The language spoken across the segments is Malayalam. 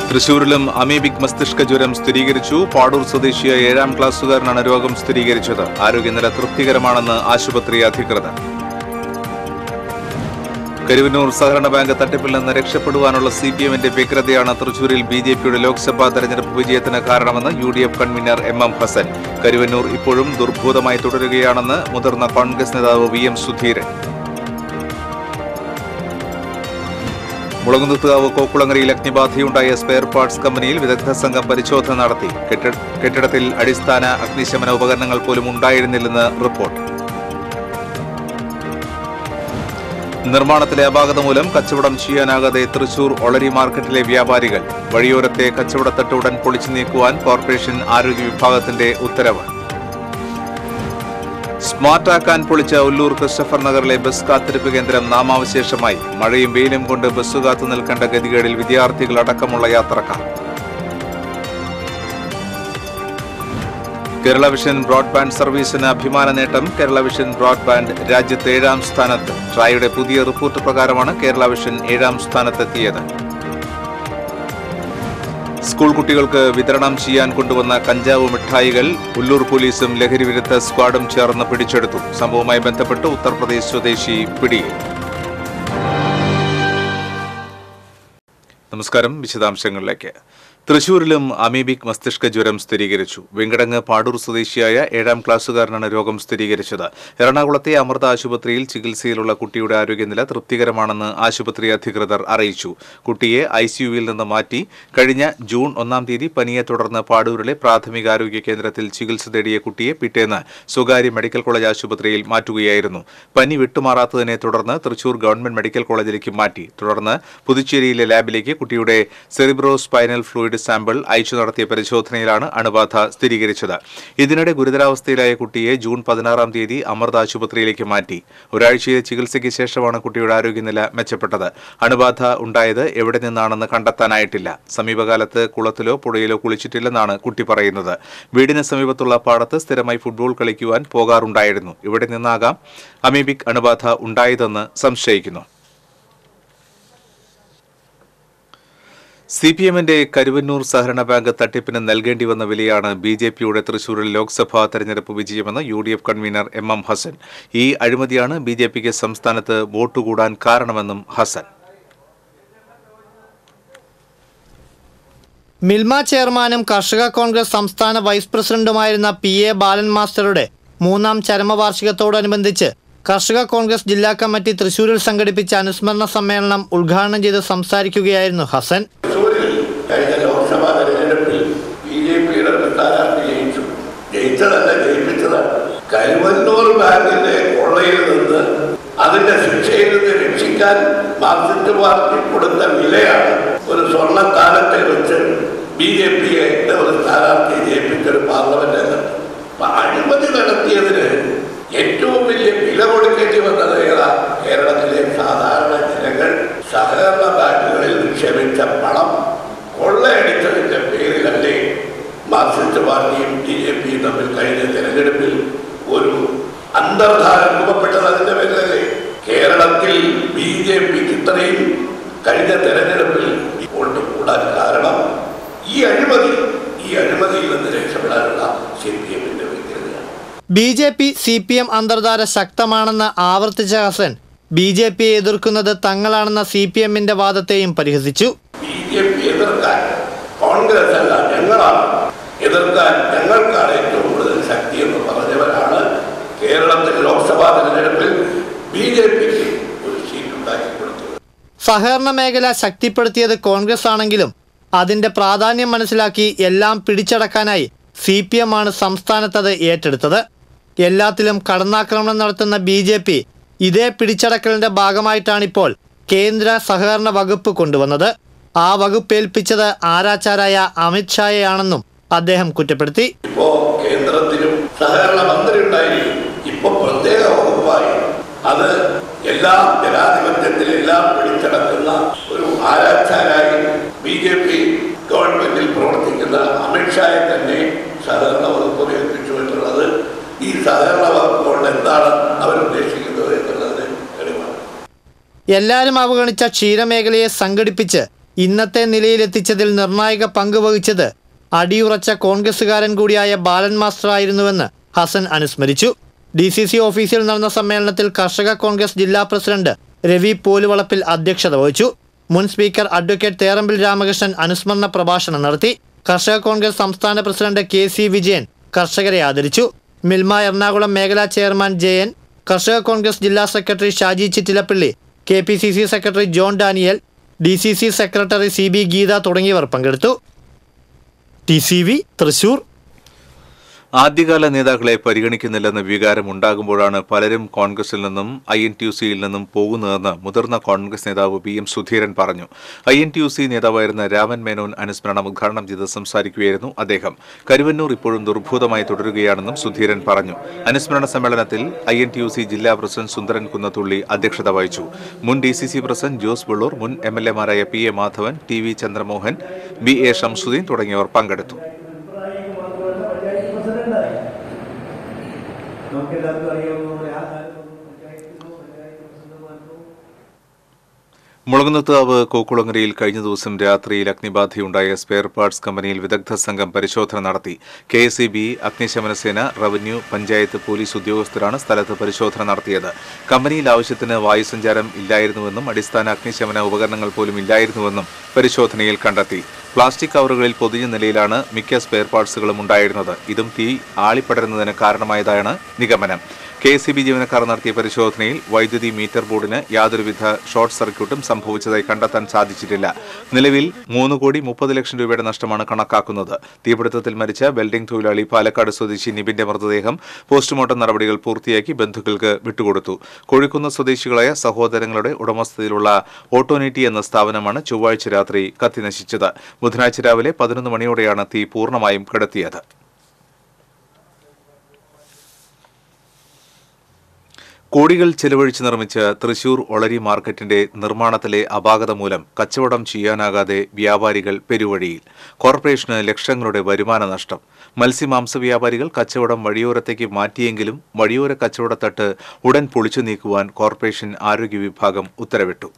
തൃശൂരിലും അമീബിക് മസ്തിഷ്ക ജ്വരം സ്ഥിരീകരിച്ചു പാടൂർ സ്വദേശിയായ ഏഴാം ക്ലാസ്സുകാരനാണ് രോഗം സ്ഥിരീകരിച്ചത് ആരോഗ്യനില തൃപ്തികരമാണെന്ന് ആശുപത്രി അധികൃതർ കരുവന്നൂർ സഹകരണ ബാങ്ക് തട്ടിപ്പിൽ നിന്ന് രക്ഷപ്പെടുവാനുള്ള സി പി എമ്മിന്റെ വ്യഗ്രതയാണ് തൃശൂരിൽ ബി ജെ പിയുടെ ലോക്സഭാ തെരഞ്ഞെടുപ്പ് വിജയത്തിന് കാരണമെന്ന് U D F convener M M Hassan Karuvannur ഇപ്പോഴും ദുർഭൂതമായി തുടരുകയാണെന്ന് മുതിർന്ന കോൺഗ്രസ് നേതാവ് വി എം സുധീരൻ മുളകുന്നത്തുകാവ് കോക്കുളങ്ങരയിൽ അഗ്നിബാധയുണ്ടായ സ്പെയർ പാർട്സ് കമ്പനിയിൽ വിദഗ്ധ സംഘം പരിശോധന നടത്തി കെട്ടിട- കെട്ടിടത്തിൽ അടിസ്ഥാന അഗ്നിശമന ഉപകരണങ്ങൾ പോലും ഉണ്ടായിരുന്നില്ലെന്ന് റിപ്പോർട്ട് നിർമ്മാണത്തിലെ അപാകത മൂലം കച്ചവടം ചെയ്യാനാകാതെ തൃശൂർ ഒളരി മാർക്കറ്റിലെ വ്യാപാരികൾ വഴിയോരത്തെ കച്ചവടത്തട്ട് ഉടൻ പൊളിച്ചു നീക്കുവാൻ കോർപ്പറേഷൻ ആരോഗ്യ വിഭാഗത്തിന്റെ ഉത്തരവ് സ്മാർട്ടാക്കാൻ പൊളിച്ച ഉല്ലൂർ ക്രിസ്റ്റഫർ നഗറിലെ ബസ് കാത്തിരിപ്പ് കേന്ദ്രം നാമാവശേഷമായി മഴയും വെയിലും കൊണ്ട് ബസ് കാത്തു നിൽക്കേണ്ട ഗതികേടിൽ വിദ്യാർത്ഥികൾ അടക്കമുള്ള യാത്രക്കാർ കേരള വിഷൻ ബ്രോഡ്ബാൻഡ് സർവീസിന് അഭിമാന നേട്ടം കേരള വിഷൻ ബ്രോഡ്ബാൻഡ് രാജ്യത്ത് ഏഴാം സ്ഥാനത്ത് ട്രായുടെ പുതിയ റിപ്പോർട്ട് പ്രകാരമാണ് കേരള വിഷൻ ഏഴാം സ്ഥാനത്തെത്തിയത് സ്കൂൾ കുട്ടികൾക്ക് വിതരണം ചെയ്യാൻ കൊണ്ടുവന്ന കഞ്ചാവ് മിഠായികൾ ഉള്ളൂർ പോലീസും ലഹരി വിരുദ്ധ സ്ക്വാഡും ചേർന്ന് പിടിച്ചെടുത്തു സംഭവവുമായി ബന്ധപ്പെട്ട് ഉത്തർപ്രദേശ് സ്വദേശി പിടിയിൽ നമസ്കാരം വിശദാംശങ്ങളിലേക്ക് തൃശൂരിലും അമീബിക് മസ്തിഷ്ക ജ്വരം സ്ഥിരീകരിച്ചു വെങ്കടങ്ങ് പാടൂർ സ്വദേശിയായ ഏഴാം ക്ലാസ്സുകാരനാണ് രോഗം സ്ഥിരീകരിച്ചത് എറണാകുളത്തെ അമൃത ആശുപത്രിയിൽ ചികിത്സയിലുള്ള കുട്ടിയുടെ ആരോഗ്യനില തൃപ്തികരമാണെന്ന് ആശുപത്രി അധികൃതർ അറിയിച്ചു കുട്ടിയെ ഐസിയുവിൽ നിന്ന് മാറ്റി കഴിഞ്ഞ ജൂൺ ഒന്നാം തീയതി പനിയെ തുടർന്ന് പാടൂരിലെ പ്രാഥമികാരോഗ്യ കേന്ദ്രത്തിൽ ചികിത്സ തേടിയ കുട്ടിയെ പിറ്റേന്ന് സ്വകാര്യ മെഡിക്കൽ കോളേജ് ആശുപത്രിയിൽ മാറ്റുകയായിരുന്നു പനി വിട്ടുമാറാത്തതിനെ തുടർന്ന് തൃശൂർ ഗവൺമെന്റ് മെഡിക്കൽ കോളേജിലേക്ക് മാറ്റി തുടർന്ന് പുതുച്ചേരിയിലെ ലാബിലേക്ക് കുട്ടിയുടെ സെറിബ്രോ സ്പൈനൽ ഫ്ലൂയിഡ് സാമ്പിൾ അയച്ചു നടത്തിയ പരിശോധനയിലാണ് അണുബാധ സ്ഥിരീകരിച്ചത് ഇതിനിടെ ഗുരുതരാവസ്ഥയിലായ കുട്ടിയെ ജൂൺ പതിനാറാം തീയതി അമൃത ആശുപത്രിയിലേക്ക് മാറ്റി ഒരാഴ്ചയിലെ ചികിത്സയ്ക്ക് ശേഷമാണ് കുട്ടിയുടെ ആരോഗ്യനില മെച്ചപ്പെട്ടത് അണുബാധ ഉണ്ടായത് എവിടെ നിന്നാണെന്ന് കണ്ടെത്താനായിട്ടില്ല സമീപകാലത്ത് കുളത്തിലോ പുഴയിലോ കുളിച്ചിട്ടില്ലെന്നാണ് കുട്ടി പറയുന്നത് വീടിന് സമീപത്തുള്ള പാടത്ത് സ്ഥിരമായി ഫുട്ബോൾ കളിക്കുവാൻ പോകാറുണ്ടായിരുന്നു ഇവിടെ നിന്നാകാം അമീബിക് അണുബാധ ഉണ്ടായതെന്ന് സംശയിക്കുന്നു സി പി എമ്മിന്റെ കരുവന്നൂർ സഹകരണ ബാങ്ക് തട്ടിപ്പിന് നൽകേണ്ടി വന്ന വിലയാണ് ബി ജെ പിയുടെ തൃശൂരിൽ ലോക്സഭാ തെരഞ്ഞെടുപ്പ് വിജയമെന്ന് U D F convener M M Hassan ഈ അഴിമതിയാണ് ബി ജെ പിക്ക് സംസ്ഥാനത്ത് വോട്ട് കൂടാൻ കാരണമെന്നും ഹസൻ മിൽമ ചെയർമാനും കർഷക കോൺഗ്രസ് സംസ്ഥാന വൈസ് പ്രസിഡന്റുമായിരുന്ന പി എ ബാലൻ മാസ്റ്ററുടെ മൂന്നാം ചരമവാർഷികത്തോടനുബന്ധിച്ച് കർഷക കോൺഗ്രസ് ജില്ലാ കമ്മിറ്റി തൃശൂരിൽ സംഘടിപ്പിച്ച അനുസ്മരണ സമ്മേളനം ഉദ്ഘാടനം ചെയ്ത് സംസാരിക്കുകയായിരുന്നു ഹസൻ തൃശ്ശൂരിൽ കഴിഞ്ഞ ലോക്സഭാ തെരഞ്ഞെടുപ്പിൽ ബി ജെ പിയുടെ സ്ഥാനാർത്ഥി ജയിച്ചു ജയിച്ചതല്ല ജയിപ്പിച്ചതാണ് കരുവന്നൂർ ബാങ്കിന്റെ കൊള്ളയിൽ നിന്ന് അതിന്റെ ശിക്ഷയിൽ നിന്ന് രക്ഷിക്കാൻ മാർക്സിസ്റ്റ് പാർട്ടി കൊടുത്ത വിലയാണ് ഒരു സ്വർണ്ണ താരത്തെ വെച്ച് ബി ജെ പിയെ ഒരു സ്ഥാനാർത്ഥി ജയിപ്പിച്ച ഒരു പാർലമെന്റ് അംഗം അപ്പൊ അഴിമതി നടത്തിയതിന് ഏറ്റവും വലിയ വില കൊടുക്കേണ്ടി വന്നത് ഏതാ കേരളത്തിലെ സാധാരണ ജനങ്ങൾ സഹകരണ ബാങ്കുകളിൽ നിക്ഷേപിച്ച പണം കൊള്ളയടിച്ചതിന്റെ പേരിലല്ലേ മാർക്സിസ്റ്റ് പാർട്ടിയും ബി ജെ പിയും തമ്മിൽ കഴിഞ്ഞ തെരഞ്ഞെടുപ്പിൽ ഒരു അന്തർധാര രൂപപ്പെട്ടത് അതിന്റെ പേരിലല്ലേ കേരളത്തിൽ ബി ജെ പിക്ക് ഇത്രയും കഴിഞ്ഞ തെരഞ്ഞെടുപ്പിൽ വോട്ട് കൂടാൻ കാരണം ഈ അഴിമതി ഈ അഴിമതിയിൽ നിന്ന് രക്ഷപ്പെടാനുള്ള സി പി എമ്മിന്റെ വ്യക്തതയാണ് B J P C P M അന്തർധാര ശക്തമാണെന്ന് ആവർത്തിച്ച ഹസൻ ബി ജെ പിയെ എതിർക്കുന്നത് തങ്ങളാണെന്ന സി പി എമ്മിന്റെ വാദത്തെയും പരിഹസിച്ചു ബി ജെ പി എതിർക്കാൻ കോൺഗ്രസ് അല്ല ഞങ്ങളാണ് എതിർക്കാൻ ഞങ്ങൾക്കാണ് ഏറ്റവും കൂടുതൽ ശക്തി എന്ന് പറഞ്ഞവരാണ് കേരളത്തിൽ ലോക്സഭാ തെരഞ്ഞെടുപ്പിൽ ബി ജെ പിക്ക് ഒരു സീറ്റ് ഉണ്ടാക്കി കൊടുത്തത് സഹകരണ മേഖല ശക്തിപ്പെടുത്തിയത് കോൺഗ്രസ് ആണെങ്കിലും അതിന്റെ പ്രാധാന്യം മനസ്സിലാക്കി എല്ലാം പിടിച്ചടക്കാനായി സി പി എം ആണ് സംസ്ഥാനത്തത് ഏറ്റെടുത്തത് എല്ലാത്തിലും കടന്നാക്രമണം നടത്തുന്ന ബി ജെ പി ഇതേ പിടിച്ചടക്കലിന്റെ ഭാഗമായിട്ടാണിപ്പോൾ കേന്ദ്ര സഹകരണ വകുപ്പ് കൊണ്ടുവന്നത് ആ വകുപ്പ് ഏൽപ്പിച്ചത് ആരാച്ചാരായ അമിത് ഷായെയാണെന്നും അദ്ദേഹം കുറ്റപ്പെടുത്തി ഇപ്പോ കേന്ദ്രത്തിലും സഹകരണ മന്ത്രി ഉണ്ടായിരിക്കും ഇപ്പൊ പ്രത്യേക വകുപ്പായി അത് എല്ലാ ജനാധിപത്യത്തിൽ എല്ലാം പിടിച്ചടക്കുന്ന ഒരു ആരാച്ചാരായി ബി ജെ പി ഗവൺമെന്റിൽ പ്രവർത്തിക്കുന്ന അമിത്ഷായെ തന്നെ സഹകരണ വകുപ്പ് ഏൽപ്പിച്ചു എന്നുള്ളത് ഈ സഹകരണ വകുപ്പ് കൊണ്ട് എന്താണ് അവരുദ്ദേശിക്കുന്നത് എന്നുള്ളതിന് തെളിവാണ് എല്ലാവരും അവഗണിച്ച ക്ഷീരമേഖലയെ സംഘടിപ്പിച്ച് ഇന്നത്തെ നിലയിലെത്തിച്ചതിൽ നിർണായക പങ്ക് വഹിച്ചത് അടിയുറച്ച കോൺഗ്രസുകാരൻ കൂടിയായ ബാലൻ മാസ്റ്റർ ആയിരുന്നുവെന്ന് ഹസൻ അനുസ്മരിച്ചു ഡി സി സി ഓഫീസിൽ നടന്ന സമ്മേളനത്തിൽ കർഷക കോൺഗ്രസ് ജില്ലാ പ്രസിഡന്റ് രവി പോലുവളപ്പിൽ അധ്യക്ഷത വഹിച്ചു മുൻ സ്പീക്കർ അഡ്വക്കേറ്റ് തേറമ്പിൽ രാമകൃഷ്ണൻ അനുസ്മരണ പ്രഭാഷണം നടത്തി കർഷക കോൺഗ്രസ് സംസ്ഥാന പ്രസിഡന്റ് കെ സി വിജയൻ കർഷകരെ ആദരിച്ചു മിൽമ എറണാകുളം മേഖലാ ചെയർമാൻ ജയൻ കർഷക കോൺഗ്രസ് ജില്ലാ secretary Shaji Chittilappally K P C C secretary John Daniel D C C secretary C B Geetha തുടങ്ങിയവർ പങ്കെടുത്തു ടി സി വി തൃശൂർ ആദ്യകാല നേതാക്കളെ പരിഗണിക്കുന്നില്ലെന്ന വികാരം ഉണ്ടാകുമ്പോഴാണ് പലരും കോൺഗ്രസിൽ നിന്നും ഐ എൻ ടി യു സിയിൽ നിന്നും പോകുന്നതെന്ന് മുതിർന്ന കോൺഗ്രസ് നേതാവ് പി എം സുധീരൻ പറഞ്ഞു I N T U C നേതാവായിരുന്ന രാമൻ മേനോൻ അനുസ്മരണം ഉദ്ഘാടനം ചെയ്ത് സംസാരിക്കുകയായിരുന്നു അദ്ദേഹം കരുവന്നൂർ ഇപ്പോഴും ദുർഭൂതമായി തുടരുകയാണെന്നും സുധീരൻ പറഞ്ഞു അനുസ്മരണ സമ്മേളനത്തിൽ I N T U C ജില്ലാ പ്രസിഡന്റ് സുന്ദരൻ കുന്നത്തുള്ളി അധ്യക്ഷത വഹിച്ചു മുൻ D C C president Jose Vellur മുൻ എം എൽ എമാരായ P A Madhavan T V Chandramohan B A Shamsuddin തുടങ്ങിയവർ പങ്കെടുത്തു നമുക്കെല്ലാവർക്കും അറിയാവുന്ന ആ കാലത്തൊന്നും പഞ്ചായത്തിനോ പഞ്ചായത്ത് പ്രസിഡന്റോ മാത്രമോ മുളകുന്നത്താവ് കോക്കുളങ്ങരയിൽ കഴിഞ്ഞ ദിവസം രാത്രിയിൽ അഗ്നിബാധയുണ്ടായ സ്പെയർ പാർട്സ് കമ്പനിയിൽ വിദഗ്ധ സംഘം പരിശോധന നടത്തി കെ എസ് ഇ ബി അഗ്നിശമന സേന റവന്യൂ പഞ്ചായത്ത് പോലീസ് ഉദ്യോഗസ്ഥരാണ് സ്ഥലത്ത് പരിശോധന നടത്തിയത് കമ്പനിയിൽ ആവശ്യത്തിന് വായുസഞ്ചാരം ഇല്ലായിരുന്നുവെന്നും അടിസ്ഥാന അഗ്നിശമന ഉപകരണങ്ങൾ പോലും ഇല്ലായിരുന്നുവെന്നും പരിശോധനയിൽ കണ്ടെത്തി പ്ലാസ്റ്റിക് കവറുകളിൽ പൊതിഞ്ഞ നിലയിലാണ് മിക്ക സ്പെയർ പാർട്സുകളും ഉണ്ടായിരുന്നത് ഇതും തീ ആളിപ്പടരുന്നതിന് കാരണമായതാണ് നിഗമനം കെ എസ് ബി ജീവനക്കാർ നടത്തിയ പരിശോധനയിൽ വൈദ്യുതി മീറ്റർ ബോർഡിന് യാതൊരുവിധ ഷോർട്ട് സർക്യൂട്ടും സംഭവിച്ചതായി കണ്ടെത്താൻ സാധിച്ചിട്ടില്ല നിലവിൽ മൂന്ന് കോടി മുപ്പത് ലക്ഷം രൂപയുടെ നഷ്ടമാണ് കണക്കാക്കുന്നത് തീപിടുത്തത്തിൽ മരിച്ച വെൽഡിംഗ് തൊഴിലാളി പാലക്കാട് സ്വദേശി നിബിന്റെ മൃതദേഹം പോസ്റ്റ്മോർട്ടം നടപടികൾ പൂർത്തിയാക്കി ബന്ധുക്കൾക്ക് വിട്ടുകൊടുത്തു കോഴിക്കുന്ന് സ്വദേശികളായ സഹോദരങ്ങളുടെ ഉടമസ്ഥതയിലുള്ള ഓട്ടോനെറ്റി എന്ന സ്ഥാപനമാണ് ചൊവ്വാഴ്ച രാത്രി കത്തിനശിച്ചത് ബുധനാഴ്ച രാവിലെ പതിനൊന്ന് മണിയോടെയാണ് തീ പൂർണ്ണമായും കെടുത്തിയത് കോടികൾ ചെലവഴിച്ച് നിർമ്മിച്ച തൃശൂർ ഒളരി മാർക്കറ്റിന്റെ നിർമ്മാണത്തിലെ അപാകത മൂലം കച്ചവടം ചെയ്യാനാകാതെ വ്യാപാരികൾ പെരുവഴിയിൽ കോർപ്പറേഷന് ലക്ഷങ്ങളുടെ വരുമാന നഷ്ടം മത്സ്യമാംസ വ്യാപാരികൾ കച്ചവടം വഴിയോരത്തേക്ക് മാറ്റിയെങ്കിലും വഴിയോര കച്ചവടത്തട്ട് ഉടൻ പൊളിച്ചു നീക്കുവാൻ കോർപ്പറേഷൻ ആരോഗ്യ വിഭാഗം ഉത്തരവിട്ടു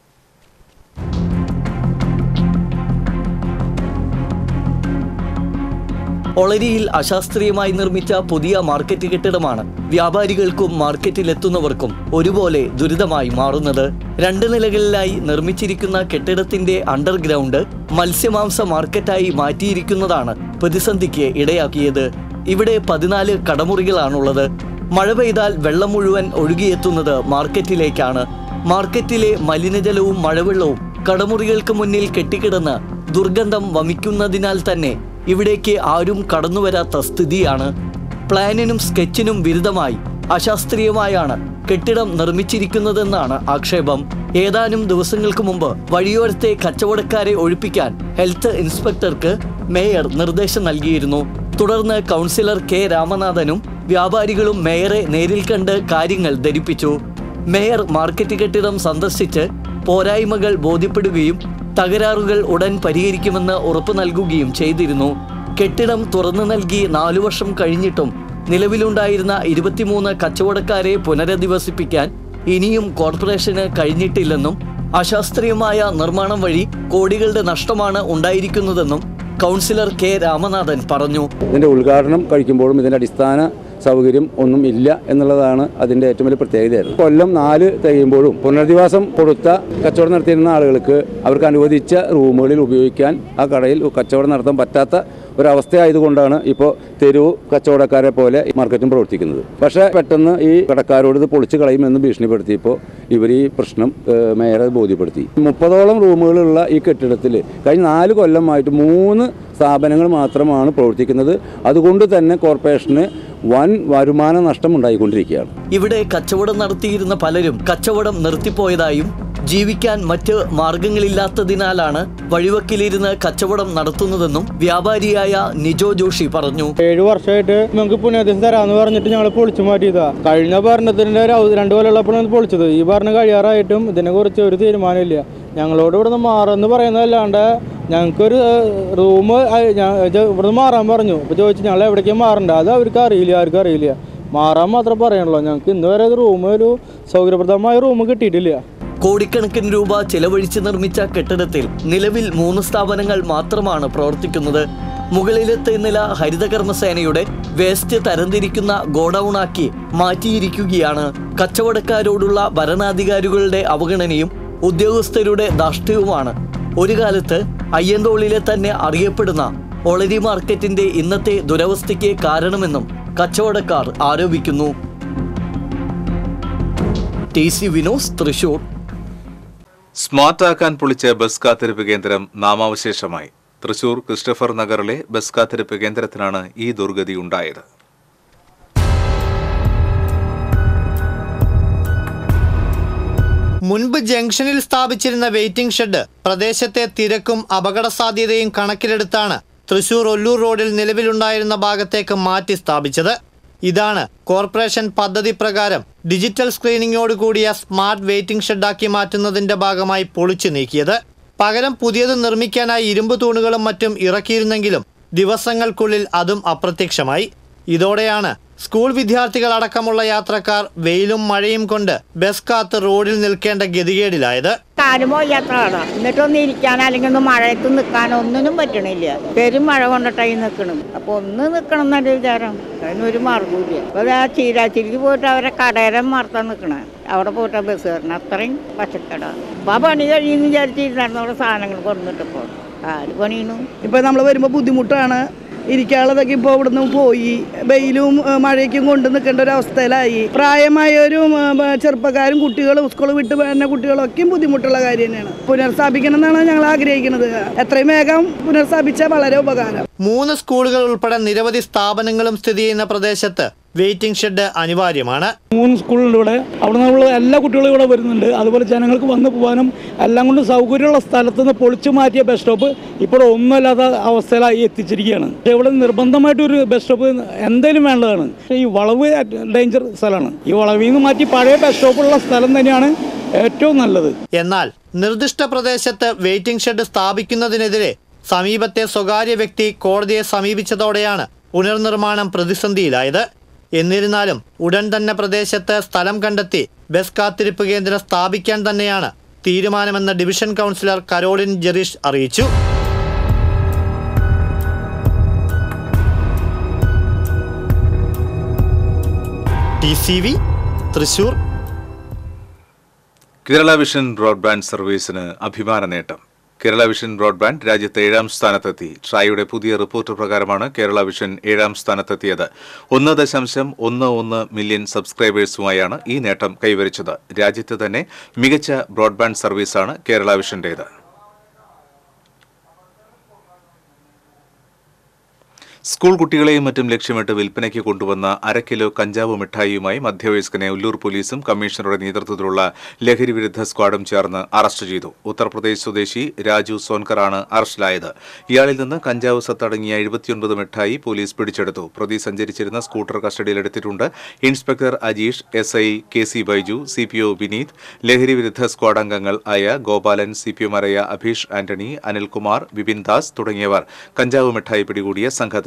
ഒളരിയിൽ അശാസ്ത്രീയമായി നിർമ്മിച്ച പുതിയ മാർക്കറ്റ് കെട്ടിടമാണ് വ്യാപാരികൾക്കും മാർക്കറ്റിലെത്തുന്നവർക്കും ഒരുപോലെ ദുരിതമായി മാറുന്നത് രണ്ട് നിലകളിലായി നിർമ്മിച്ചിരിക്കുന്ന കെട്ടിടത്തിന്റെ അണ്ടർഗ്രൗണ്ട് മത്സ്യമാംസ മാർക്കറ്റായി മാറ്റിയിരിക്കുന്നതാണ് പ്രതിസന്ധിക്ക് ഇടയാക്കിയത് ഇവിടെ പതിനാല് കടമുറികളാണുള്ളത് മഴ പെയ്താൽ വെള്ളം മുഴുവൻ ഒഴുകിയെത്തുന്നത് മാർക്കറ്റിലേക്കാണ് മാർക്കറ്റിലെ മലിനജലവും മഴവെള്ളവും കടമുറികൾക്ക് മുന്നിൽ കെട്ടിക്കിടന്ന് ദുർഗന്ധം വമിക്കുന്നതിനാൽ തന്നെ ഇവിടേക്ക് ആരും കടന്നുവരാത്ത സ്ഥിതിയാണ് പ്ലാനിനും സ്കെച്ചിനും വിരുദ്ധമായി അശാസ്ത്രീയമായാണ് കെട്ടിടം നിർമ്മിച്ചിരിക്കുന്നതെന്നാണ് ആക്ഷേപം ഏതാനും ദിവസങ്ങൾക്ക് മുമ്പ് വഴിയോരത്തെ കച്ചവടക്കാരെ ഒഴിപ്പിക്കാൻ ഹെൽത്ത് ഇൻസ്പെക്ടർക്ക് മേയർ നിർദ്ദേശം നൽകിയിരുന്നു തുടർന്ന് കൗൺസിലർ കെ രാമനാഥനും വ്യാപാരികളും മേയറെ നേരിൽ കണ്ട് കാര്യങ്ങൾ ധരിപ്പിച്ചു മേയർ മാർക്കറ്റ് കെട്ടിടം സന്ദർശിച്ച് പോരായ്മകൾ ബോധ്യപ്പെടുകയും തകരാറുകൾ ഉടൻ പരിഹരിക്കുമെന്ന് ഉറപ്പു നൽകുകയും ചെയ്തിരുന്നു കെട്ടിടം തുറന്നു നൽകി നാലു വർഷം കഴിഞ്ഞിട്ടും നിലവിലുണ്ടായിരുന്ന ഇരുപത്തിമൂന്ന് കച്ചവടക്കാരെ പുനരധിവസിപ്പിക്കാൻ ഇനിയും കോർപ്പറേഷന് കഴിഞ്ഞിട്ടില്ലെന്നും അശാസ്ത്രീയമായ നിർമ്മാണം വഴി കോടികളുടെ നഷ്ടമാണ് ഉണ്ടായിരിക്കുന്നതെന്നും കൗൺസിലർ കെ രാമനാഥൻ പറഞ്ഞു ഇതിൻ്റെ ഉദ്ഘാടനം കഴിക്കുമ്പോഴും ഇതിൻ്റെ അടിസ്ഥാന സൗകര്യം ഒന്നും ഇല്ല എന്നുള്ളതാണ് അതിൻ്റെ ഏറ്റവും വലിയ പ്രത്യേകതയായിരുന്നു കൊല്ലം നാല് തികയുമ്പോഴും പുനരധിവാസം കൊടുത്ത കച്ചവടം നടത്തിയിരുന്ന ആളുകൾക്ക് അവർക്ക് അനുവദിച്ച റൂമുകളിൽ ഉപയോഗിക്കാൻ ആ കടയിൽ കച്ചവടം നടത്താൻ പറ്റാത്ത ഒരവസ്ഥയായതുകൊണ്ടാണ് ഇപ്പോൾ തെരുവ് കച്ചവടക്കാരെ പോലെ ഈ മാർക്കറ്റും പ്രവർത്തിക്കുന്നത് പക്ഷേ പെട്ടെന്ന് ഈ കടക്കാരോട് ഇത് പൊളിച്ച് കളയുമെന്ന് ഭീഷണിപ്പെടുത്തിയപ്പോൾ ഇവർ ഈ പ്രശ്നം ഏഹ്, മേയറെ ബോധ്യപ്പെടുത്തി മുപ്പതോളം റൂമുകളുള്ള ഈ കെട്ടിടത്തിൽ കഴിഞ്ഞ നാല് കൊല്ലമായിട്ട് മൂന്ന് സ്ഥാപനങ്ങൾ മാത്രമാണ് പ്രവർത്തിക്കുന്നത് അതുകൊണ്ട് തന്നെ കോർപ്പറേഷന് വൻ വരുമാന നഷ്ടം ഉണ്ടായിക്കൊണ്ടിരിക്കുകയാണ് ഇവിടെ കച്ചവടം നടത്തിയിരുന്ന പലരും കച്ചവടം നിർത്തിപ്പോയതായും ജീവിക്കാൻ മറ്റ് മാർഗങ്ങളില്ലാത്തതിനാലാണ് വഴിവക്കിലിരുന്ന് കച്ചവടം നടത്തുന്നതെന്നും വ്യാപാരിയായ നിജോ ജോഷി പറഞ്ഞു ഏഴ് വർഷമായിട്ട് നമുക്ക് പുനഃദിവസം തരാന്ന് പറഞ്ഞിട്ട് ഞങ്ങൾ പൊളിച്ചു മാറ്റിയതാ കഴിഞ്ഞ ഭരണത്തിന്റെ ഒരു അവ- രണ്ട് കൊല്ലമുള്ളപ്പോഴാണ് ഇത് പൊളിച്ചത് ഈ ഭരണം കഴിയാറായിട്ടും ഇതിനെ കുറിച്ച് ഒരു തീരുമാനമില്ല ഞങ്ങളോട് ഇവിടുന്ന് മാറുമെന്ന് പറയുന്നതല്ലാണ്ട് ഞങ്ങൾക്കൊരു റൂം ഇവിടുന്ന് മാറാൻ പറഞ്ഞു അപ്പോൾ ചോദിച്ചു ഞങ്ങൾ എവിടേക്കും മാറണ്ട അത് അവർക്ക് അറിയില്ല ആർക്കും അറിയില്ല മാറാൻ മാത്രം പറയണല്ലോ ഞങ്ങൾക്ക് ഇന്ന് വരെ റൂം ഒരു സൗകര്യപ്രദമായ റൂം കിട്ടിയിട്ടില്ല കോടിക്കണക്കിന് രൂപ ചെലവഴിച്ച് നിർമ്മിച്ച കെട്ടിടത്തിൽ നിലവിൽ മൂന്ന് സ്ഥാപനങ്ങൾ മാത്രമാണ് പ്രവർത്തിക്കുന്നത് മുകളിലത്തെ നില ഹരിതകർമ്മസേനയുടെ വേസ്റ്റ് തരംതിരിക്കുന്ന ഗോഡൌണാക്കി മാറ്റിയിരിക്കുകയാണ് കച്ചവടക്കാരോടുള്ള ഭരണാധികാരികളുടെ അവഗണനയും ഉദ്യോഗസ്ഥരുടെ ധാർഷ്ട്യവുമാണ് ഒരു കാലത്ത് അയ്യന്തോളിലെ തന്നെ അറിയപ്പെടുന്ന ഒളരി മാർക്കറ്റിന്റെ ഇന്നത്തെ ദുരവസ്ഥയ്ക്ക് കാരണമെന്നും കച്ചവടക്കാർ ആരോപിക്കുന്നു ടി സി വിനോസ് തൃശൂർ സ്മാർട്ടാക്കാൻ പൊളിച്ച ബസ് കാത്തിരിപ്പ് കേന്ദ്രം നാമാവശേഷമായി തൃശൂർ ക്രിസ്റ്റഫർ നഗറിലെ ബസ് കാത്തിരിപ്പ് കേന്ദ്രത്തിനാണ് ഈ ദുർഗതി ഉണ്ടായത് മുൻപ് ജംഗ്ഷനിൽ സ്ഥാപിച്ചിരുന്ന വെയിറ്റിംഗ് ഷെഡ് പ്രദേശത്തെ തിരക്കും അപകട സാധ്യതയും കണക്കിലെടുത്താണ് തൃശൂർ ഒല്ലൂർ റോഡിൽ നിലവിലുണ്ടായിരുന്ന ഭാഗത്തേക്ക് മാറ്റി സ്ഥാപിച്ചത് ഇതാണ് കോർപ്പറേഷൻ പദ്ധതി പ്രകാരം ഡിജിറ്റൽ സ്ക്രീനിങ്ങോട് കൂടിയ സ്മാർട്ട് വെയിറ്റിംഗ് ഷെഡാക്കി മാറ്റുന്നതിന്റെ ഭാഗമായി പൊളിച്ചു നീക്കിയത് പകരം പുതിയത് നിർമ്മിക്കാനായി ഇരുമ്പ് തൂണുകളും മറ്റും ഇറക്കിയിരുന്നെങ്കിലും ദിവസങ്ങൾക്കുള്ളിൽ അതും അപ്രത്യക്ഷമായി ഇതോടെയാണ് സ്കൂൾ വിദ്യാർത്ഥികൾ അടക്കമുള്ള യാത്രക്കാർ വെയിലും മഴയും കൊണ്ട് ബസ് കാത്ത് റോഡിൽ നിൽക്കേണ്ട ഗതികേടിലായത് കാലും വയ്യാത്തതാണ് എന്നിട്ടൊന്ന് ഇരിക്കാൻ അല്ലെങ്കിൽ ഒന്ന് മഴയത്ത് നിൽക്കാനോ ഒന്നിനും പറ്റണില്ല പെരും മഴ കൊണ്ടിട്ടായി നിൽക്കണം അപ്പൊ ഒന്ന് നിൽക്കണം എന്നൊരു വിചാരം അതിനൊരു മാർഗമില്ല അപ്പൊ ആ ചീരാച്ചിരിക്ക് പോയിട്ട് അവരെ കടേരം മറത്താൻ നിൽക്കണേ അവിടെ പോയിട്ടാ ബസ് കയറണം അത്രയും പച്ചക്കട അപ്പൊ ആ പണി കഴിയുമെന്ന് വിചാരിച്ചിരുന്നായിരുന്നു അവിടെ സാധനങ്ങൾ കൊണ്ടുവന്നിട്ടപ്പോൾ ആര് പണിയുന്നു ഇപ്പൊ നമ്മൾ വരുമ്പോൾ ബുദ്ധിമുട്ടാണ് ഇരിക്കാനുള്ളതൊക്കെ ഇപ്പോൾ ഇവിടുന്ന് പോയി വെയിലും ഏഹ്, മഴയ്ക്കും കൊണ്ട് നിൽക്കേണ്ട ഒരു അവസ്ഥയിലായി പ്രായമായവരും ഏഹ്, ചെറുപ്പക്കാരും കുട്ടികളും സ്കൂൾ വിട്ട് വരുന്ന കുട്ടികളൊക്കെയും ബുദ്ധിമുട്ടുള്ള കാര്യം തന്നെയാണ് പുനർസ്ഥാപിക്കണം എന്നാണ് ഞങ്ങൾ ആഗ്രഹിക്കുന്നത് എത്രയും വേഗം പുനർസ്ഥാപിച്ചാൽ വളരെ ഉപകാരം മൂന്ന് സ്കൂളുകൾ ഉൾപ്പെടെ നിരവധി സ്ഥാപനങ്ങളും സ്ഥിതി ചെയ്യുന്ന പ്രദേശത്ത് വെയിറ്റിംഗ് ഷെഡ് അനിവാര്യമാണ് മൂന്ന് സ്കൂളുണ്ട് ഇവിടെ അവിടെ നിന്നുള്ള എല്ലാ കുട്ടികളും ഇവിടെ വരുന്നുണ്ട് അതുപോലെ ജനങ്ങൾക്ക് വന്നു പോകാനും എല്ലാം കൊണ്ടും സൗകര്യമുള്ള സ്ഥലത്ത് നിന്ന് പൊളിച്ചു മാറ്റിയ ബസ് സ്റ്റോപ്പ് ഇപ്പോൾ ഒന്നുമല്ലാത്ത അവസ്ഥയിലായി എത്തിച്ചിരിക്കുകയാണ് പക്ഷേ ഇവിടെ നിർബന്ധമായിട്ട് ഒരു ബസ് സ്റ്റോപ്പ് എന്തായാലും വേണ്ടതാണ് പക്ഷേ ഈ വളവ് ഡേഞ്ചർ സ്ഥലമാണ് ഈ വളവിൽ നിന്ന് മാറ്റി പഴയ ബസ് സ്റ്റോപ്പുള്ള സ്ഥലം തന്നെയാണ് ഏറ്റവും നല്ലത് എന്നാൽ നിർദ്ദിഷ്ട പ്രദേശത്ത് വെയിറ്റിംഗ് ഷെഡ് സ്ഥാപിക്കുന്നതിനെതിരെ സമീപത്തെ സ്വകാര്യ വ്യക്തി കോടതിയെ സമീപിച്ചതോടെയാണ് പുനർനിർമ്മാണം പ്രതിസന്ധിയിലായത് എന്നിരുന്നാലും ഉടൻ തന്നെ പ്രദേശത്ത് സ്ഥലം കണ്ടെത്തി ബസ് കാത്തിരിപ്പ് കേന്ദ്രം സ്ഥാപിക്കാൻ തന്നെയാണ് തീരുമാനമെന്ന് ഡിവിഷൻ കൗൺസിലർ കരോളിൻ ജെറീഷ് അറിയിച്ചു T C V Thrissur Kerala vision broadband സർവീസിന് അഭിമാന നേട്ടം കേരള വിഷൻ ബ്രോഡ്ബാൻഡ് രാജ്യത്ത് ഏഴാം സ്ഥാനത്തെത്തി ട്രായുടെ പുതിയ റിപ്പോർട്ട് പ്രകാരമാണ് കേരള വിഷൻ ഏഴാം സ്ഥാനത്തെത്തിയത് ഒന്ന് ദശാംശം ഒന്ന് ഒന്ന് മില്യൺ സബ്സ്ക്രൈബേഴ്സുമായാണ് ഈ നേട്ടം കൈവരിച്ചത് രാജ്യത്ത് തന്നെ മികച്ച ബ്രോഡ്ബാൻഡ് സർവീസാണ് കേരള വിഷന്റേത് സ്കൂൾ കുട്ടികളെയും മറ്റും ലക്ഷ്യമിട്ട് വിൽപ്പനയ്ക്ക് കൊണ്ടുവന്ന അര കിലോ കഞ്ചാവ് മിഠായിയുമായി മധ്യവയസ്കനെ ഉല്ലൂർ പോലീസും കമ്മീഷണറുടെ നേതൃത്വത്തിലുള്ള ലഹരി വിരുദ്ധ സ്ക്വാഡും ചേർന്ന് അറസ്റ്റ് ചെയ്തു ഉത്തർപ്രദേശ് സ്വദേശി രാജു സോൻകറാണ് അറസ്റ്റിലായത് ഇയാളിൽ നിന്ന് കഞ്ചാവ് സത്തടങ്ങിയ എഴുപത്തിയൊൻപത് മിഠായി പോലീസ് പിടിച്ചെടുത്തു പ്രതി സഞ്ചരിച്ചിരുന്ന സ്കൂട്ടർ കസ്റ്റഡിയിലെടുത്തിട്ടുണ്ട് inspector Ajeesh S I K C Baiju C P O Vineeth ലഹരി വിരുദ്ധ സ്ക്വാഡ് അംഗങ്ങൾ ആയ ഗോപാലൻ സി പി ഒമാരായ അഭീഷ് ആന്റണി അനിൽകുമാർ വിപിൻ ദാസ് തുടങ്ങിയവർ കഞ്ചാവ് മിഠായി പിടികൂടിയ സംഘത്തിലുണ്ടായിരുന്നു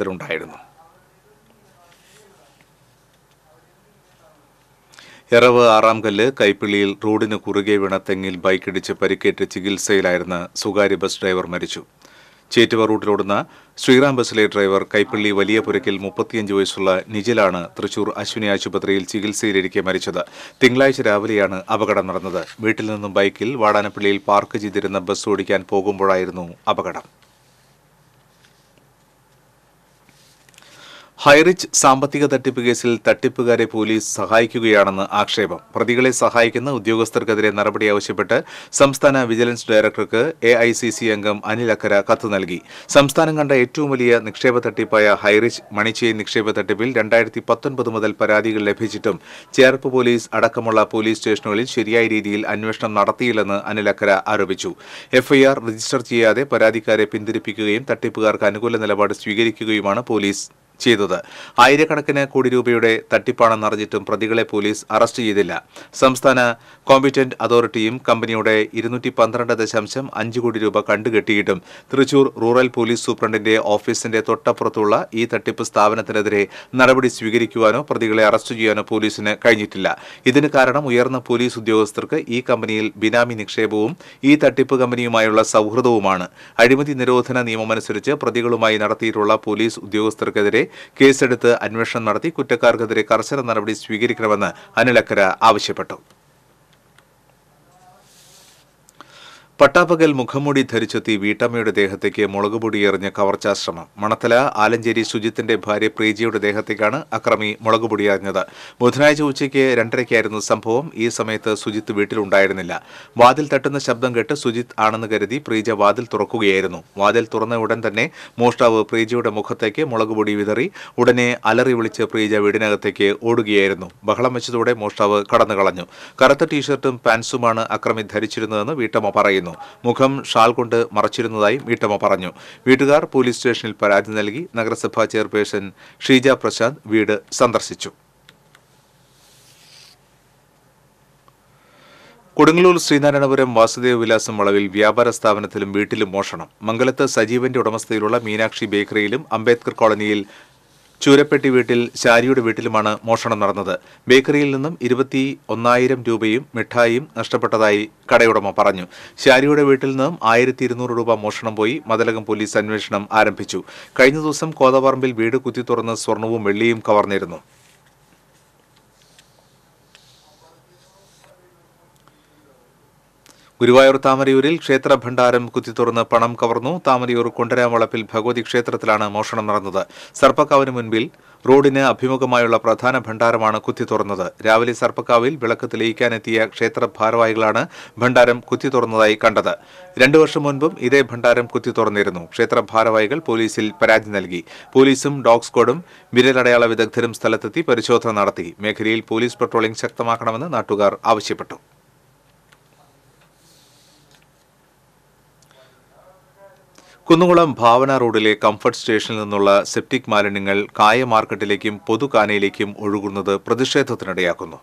എറവ് ആറാംകല്ല് കൈപ്പിള്ളിയിൽ റോഡിന് കുറുകെ വീണ തെങ്ങിൽ ബൈക്കിടിച്ച് പരിക്കേറ്റ് ചികിത്സയിലായിരുന്ന സ്വകാര്യ ബസ് ഡ്രൈവർ മരിച്ചു ചേറ്റുവ റൂട്ടിലോടുന്ന ശ്രീറാം ബസ്സിലെ ഡ്രൈവർ കൈപ്പള്ളി വലിയ പുരക്കിൽ മുപ്പത്തിയഞ്ച് വയസ്സുള്ള നിജിലാണ് തൃശൂർ അശ്വിനി ആശുപത്രിയിൽ ചികിത്സയിലിരിക്കെ മരിച്ചത് തിങ്കളാഴ്ച രാവിലെയാണ് അപകടം നടന്നത് വീട്ടിൽ നിന്നും ബൈക്കിൽ വാടാനപ്പള്ളിയിൽ പാർക്ക് ചെയ്തിരുന്ന ബസ് ഓടിക്കാൻ പോകുമ്പോഴായിരുന്നു അപകടം ഹൈറിച്ച് സാമ്പത്തിക തട്ടിപ്പ് കേസിൽ തട്ടിപ്പുകാരെ പോലീസ് സഹായിക്കുകയാണെന്ന് ആക്ഷേപം പ്രതികളെ സഹായിക്കുന്ന ഉദ്യോഗസ്ഥർക്കെതിരെ നടപടി ആവശ്യപ്പെട്ട് സംസ്ഥാന വിജിലൻസ് ഡയറക്ടർക്ക് എ ഐ സി സി അംഗം അനിൽ അക്കര കത്ത് നൽകി സംസ്ഥാനം കണ്ട ഏറ്റവും വലിയ നിക്ഷേപ തട്ടിപ്പായ ഹൈറിച്ച് മണിച്ചെയിൻ നിക്ഷേപ തട്ടിപ്പിൽ രണ്ടായിരത്തി പത്തൊൻപത് മുതൽ പരാതികൾ ലഭിച്ചിട്ടും ചേർപ്പ് പോലീസ് അടക്കമുള്ള പോലീസ് സ്റ്റേഷനുകളിൽ ശരിയായ രീതിയിൽ അന്വേഷണം നടത്തിയില്ലെന്ന് അനിൽ അക്കര ആരോപിച്ചു എഫ്ഐആർ രജിസ്റ്റർ ചെയ്യാതെ പരാതിക്കാരെ പിന്തിരിപ്പിക്കുകയും തട്ടിപ്പുകാർക്ക് അനുകൂല നിലപാട് സ്വീകരിക്കുകയുമാണ് പോലീസ് ചെയ്തത് ആയിരക്കണക്കിന് കോടി രൂപയുടെ തട്ടിപ്പാണെന്നറിഞ്ഞിട്ടും പ്രതികളെ പോലീസ് അറസ്റ്റ് ചെയ്തില്ല സംസ്ഥാന കോമ്പിറ്റന്റ് അതോറിറ്റിയും കമ്പനിയുടെ ഇരുന്നൂറ്റി പന്ത്രണ്ട് ദശാംശം അഞ്ച് കോടി രൂപ കണ്ടുകെട്ടിയിട്ടും തൃശൂർ റൂറൽ പോലീസ് സൂപ്രണ്ടിന്റെ ഓഫീസിന്റെ തൊട്ടപ്പുറത്തുള്ള ഈ തട്ടിപ്പ് സ്ഥാപനത്തിനെതിരെ നടപടി സ്വീകരിക്കുവാനോ പ്രതികളെ അറസ്റ്റ് ചെയ്യാനോ പോലീസിന് കഴിഞ്ഞിട്ടില്ല ഇതിന് കാരണം ഉയർന്ന പോലീസ് ഉദ്യോഗസ്ഥർക്ക് ഈ കമ്പനിയിൽ ബിനാമി നിക്ഷേപവും ഈ തട്ടിപ്പ് കമ്പനിയുമായുള്ള സൗഹൃദവുമാണ് അഴിമതി നിരോധന നിയമമനുസരിച്ച് പ്രതികളുമായി നടത്തിയിട്ടുള്ള പോലീസ് ഉദ്യോഗസ്ഥർക്കെതിരെ കേസെടുത്ത് അന്വേഷണം നടത്തി കുറ്റക്കാർക്കെതിരെ കർശന നടപടി സ്വീകരിക്കണമെന്ന് അനിലക്കര ആവശ്യപ്പെട്ടു പട്ടാപ്പകൽ മുഖംമൂടി ധരിച്ചെത്തി വീട്ടമ്മയുടെ ദേഹത്തേക്ക് മുളകുപൊടി എറിഞ്ഞ് കവർച്ചാശ്രമം മണത്തല ആലഞ്ചേരി സുജിത്തിന്റെ ഭാര്യ പ്രീജിയുടെ ദേഹത്തേക്കാണ് അക്രമി മുളകുപൊടി എറിഞ്ഞത് ബുധനാഴ്ച ഉച്ചയ്ക്ക് രണ്ടരയ്ക്കായിരുന്നു സംഭവം ഈ സമയത്ത് സുജിത്ത് വീട്ടിലുണ്ടായിരുന്നില്ല വാതിൽ തട്ടുന്ന ശബ്ദം കേട്ട് സുജിത്ത് ആണെന്ന് കരുതി പ്രീജ വാതിൽ തുറക്കുകയായിരുന്നു വാതിൽ തുറന്ന ഉടൻ തന്നെ മോഷ്ടാവ് പ്രീജയുടെ മുഖത്തേക്ക് മുളകുപൊടി വിതറി ഉടനെ അലറി വിളിച്ച് പ്രീജ വീടിനകത്തേക്ക് ഓടുകയായിരുന്നു ബഹളം വെച്ചതോടെ മോഷ്ടാവ് കടന്നുകളഞ്ഞു കറുത്ത ടീഷർട്ടും പാൻസുമാണ് അക്രമി ധരിച്ചിരുന്നതെന്ന് വീട്ടമ്മ പറയുന്നു മുഖം ഷാൾ കൊണ്ട് മറച്ചിരുന്നതായും വീട്ടമ്മ പറഞ്ഞു വീട്ടുകാർ പോലീസ് സ്റ്റേഷനിൽ പരാതി നൽകി നഗരസഭാ ചെയർപേഴ്സൺ ഷീജ പ്രശാന്ത് വീട് സന്ദർശിച്ചു കൊടുങ്ങല്ലൂർ ശ്രീനാരായണപുരം വാസുദേവ വിലാസം വളവിൽ വ്യാപാര സ്ഥാപനത്തിലും വീട്ടിലും മോഷണം മംഗലത്ത് സജീവന്റെ ഉടമസ്ഥയിലുള്ള മീനാക്ഷി ബേക്കറിയിലും അംബേദ്കർ കോളനിയിൽ ചൂരപ്പെട്ടി വീട്ടിൽ ശാരിയുടെ വീട്ടിലുമാണ് മോഷണം നടന്നത് ബേക്കറിയിൽ നിന്നും ഇരുപത്തി ഒന്നായിരം രൂപയും മിഠായിയും നഷ്ടപ്പെട്ടതായി കടയുടമ പറഞ്ഞു ശാരിയുടെ വീട്ടിൽ നിന്നും ആയിരത്തി ഇരുന്നൂറ് രൂപ മോഷണം പോയി മതലകം പോലീസ് അന്വേഷണം ആരംഭിച്ചു കഴിഞ്ഞ ദിവസം കോതപറമ്പിൽ വീട് കുത്തി തുറന്ന് സ്വർണവും വെള്ളിയും കവർന്നിരുന്നു ഗുരുവായൂർ താമരയൂരിൽ ക്ഷേത്ര ഭണ്ഡാരം കുത്തിത്തുറന്ന് പണം കവർന്നു താമരയൂർ കൊണ്ടരാവളപ്പിൽ ഭഗവതി ക്ഷേത്രത്തിലാണ് മോഷണം നടന്നത് സർപ്പക്കാവിന് മുൻപിൽ റോഡിന് അഭിമുഖമായുള്ള പ്രധാന ഭണ്ഡാരമാണ് കുത്തിത്തുറന്നത് രാവിലെ സർപ്പക്കാവിൽ വിളക്ക് തെളിയിക്കാനെത്തിയ ക്ഷേത്ര ഭാരവാഹികളാണ് ഭണ്ഡാരം കുത്തിത്തുറന്നതായി കണ്ടത് രണ്ടു വർഷം മുൻപും ഇതേ ഭണ്ഡാരം കുത്തിത്തുറന്നിരുന്നു ക്ഷേത്ര ഭാരവാഹികൾ പോലീസിൽ പരാതി നൽകി പോലീസും ഡോഗ് സ്ക്വാഡും വിരലടയാള വിദഗ്ധരും സ്ഥലത്തെത്തി പരിശോധന നടത്തി മേഖലയിൽ പോലീസ് പട്രോളിംഗ് ശക്തമാക്കണമെന്ന് നാട്ടുകാർ ആവശ്യപ്പെട്ടു കുന്നുകുളം ഭാവന റോഡിലെ കംഫർട്ട് സ്റ്റേഷനിൽ നിന്നുള്ള സെപ്റ്റിക് മാലിന്യങ്ങൾ കായ മാർക്കറ്റിലേക്കും പൊതുകാനയിലേക്കും ഒഴുകുന്നത് പ്രതിഷേധത്തിനിടയാക്കുന്നു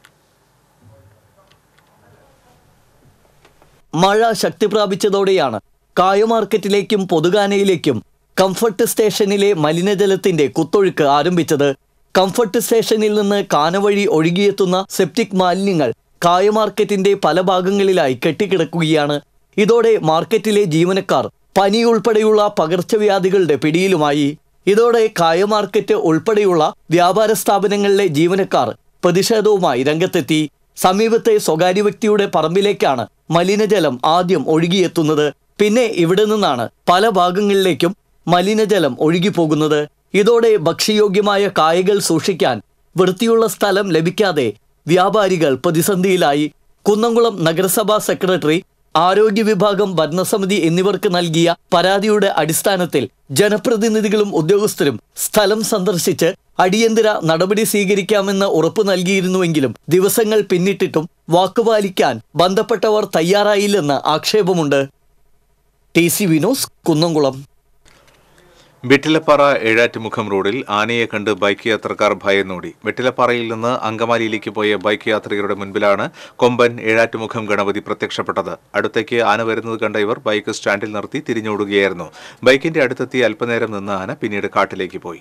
മഴ ശക്തി പ്രാപിച്ചതോടെയാണ് കായ മാർക്കറ്റിലേക്കും പൊതുകാനയിലേക്കും കംഫർട്ട് സ്റ്റേഷനിലെ മലിനജലത്തിന്റെ കുത്തൊഴുക്ക് ആരംഭിച്ചത് കംഫർട്ട് സ്റ്റേഷനിൽ നിന്ന് കാന വഴി ഒഴുകിയെത്തുന്ന സെപ്റ്റിക് മാലിന്യങ്ങൾ കായ മാർക്കറ്റിന്റെ പല ഭാഗങ്ങളിലായി കെട്ടിക്കിടക്കുകയാണ് ഇതോടെ മാർക്കറ്റിലെ ജീവനക്കാർ പനി ഉൾപ്പെടെയുള്ള പകർച്ചവ്യാധികളുടെ പിടിയിലുമായി ഇതോടെ കായ മാർക്കറ്റ് ഉൾപ്പെടെയുള്ള വ്യാപാര സ്ഥാപനങ്ങളിലെ ജീവനക്കാർ പ്രതിഷേധവുമായി രംഗത്തെത്തി സമീപത്തെ സ്വകാര്യ വ്യക്തിയുടെ പറമ്പിലേക്കാണ് മലിനജലം ആദ്യം ഒഴുകിയെത്തുന്നത് പിന്നെ ഇവിടെ നിന്നാണ് പല ഭാഗങ്ങളിലേക്കും മലിനജലം ഒഴുകിപ്പോകുന്നത് ഇതോടെ ഭക്ഷ്യയോഗ്യമായ കായകൾ സൂക്ഷിക്കാൻ വൃത്തിയുള്ള സ്ഥലം ലഭിക്കാതെ വ്യാപാരികൾ പ്രതിസന്ധിയിലായി കുന്നംകുളം നഗരസഭാ സെക്രട്ടറി ആരോഗ്യ വിഭാഗം ഭരണസമിതി എന്നിവർക്ക് നൽകിയ പരാതിയുടെ അടിസ്ഥാനത്തിൽ ജനപ്രതിനിധികളും ഉദ്യോഗസ്ഥരും സ്ഥലം സന്ദർശിച്ച് അടിയന്തര നടപടി സ്വീകരിക്കാമെന്ന് ഉറപ്പു നൽകിയിരുന്നുവെങ്കിലും ദിവസങ്ങൾ പിന്നിട്ടിട്ടും വാക്കുപാലിക്കാൻ ബന്ധപ്പെട്ടവർ തയ്യാറായില്ലെന്ന് ആക്ഷേപമുണ്ട് ടി സി വിനോസ് കുന്നംകുളം വെട്ടിലപ്പാറ ഏഴാറ്റുമുഖം റോഡിൽ ആനയെ കണ്ട് ബൈക്ക് യാത്രക്കാർ ഭയന്നോടി വെട്ടിലപ്പാറയിൽ നിന്ന് അങ്കമാലിയിലേക്ക് പോയ ബൈക്ക് യാത്രികരുടെ മുൻപിലാണ് കൊമ്പൻ ഏഴാറ്റുമുഖം ഗണപതി പ്രത്യക്ഷപ്പെട്ടത് അടുത്തേക്ക് ആന വരുന്നത് കണ്ട ഇവർ ബൈക്ക് സ്റ്റാൻഡിൽ നിർത്തി തിരിഞ്ഞോടുകയായിരുന്നു ബൈക്കിന്റെ അടുത്തെത്തി അല്പനേരം നിന്ന ആന പിന്നീട് കാട്ടിലേക്ക് പോയി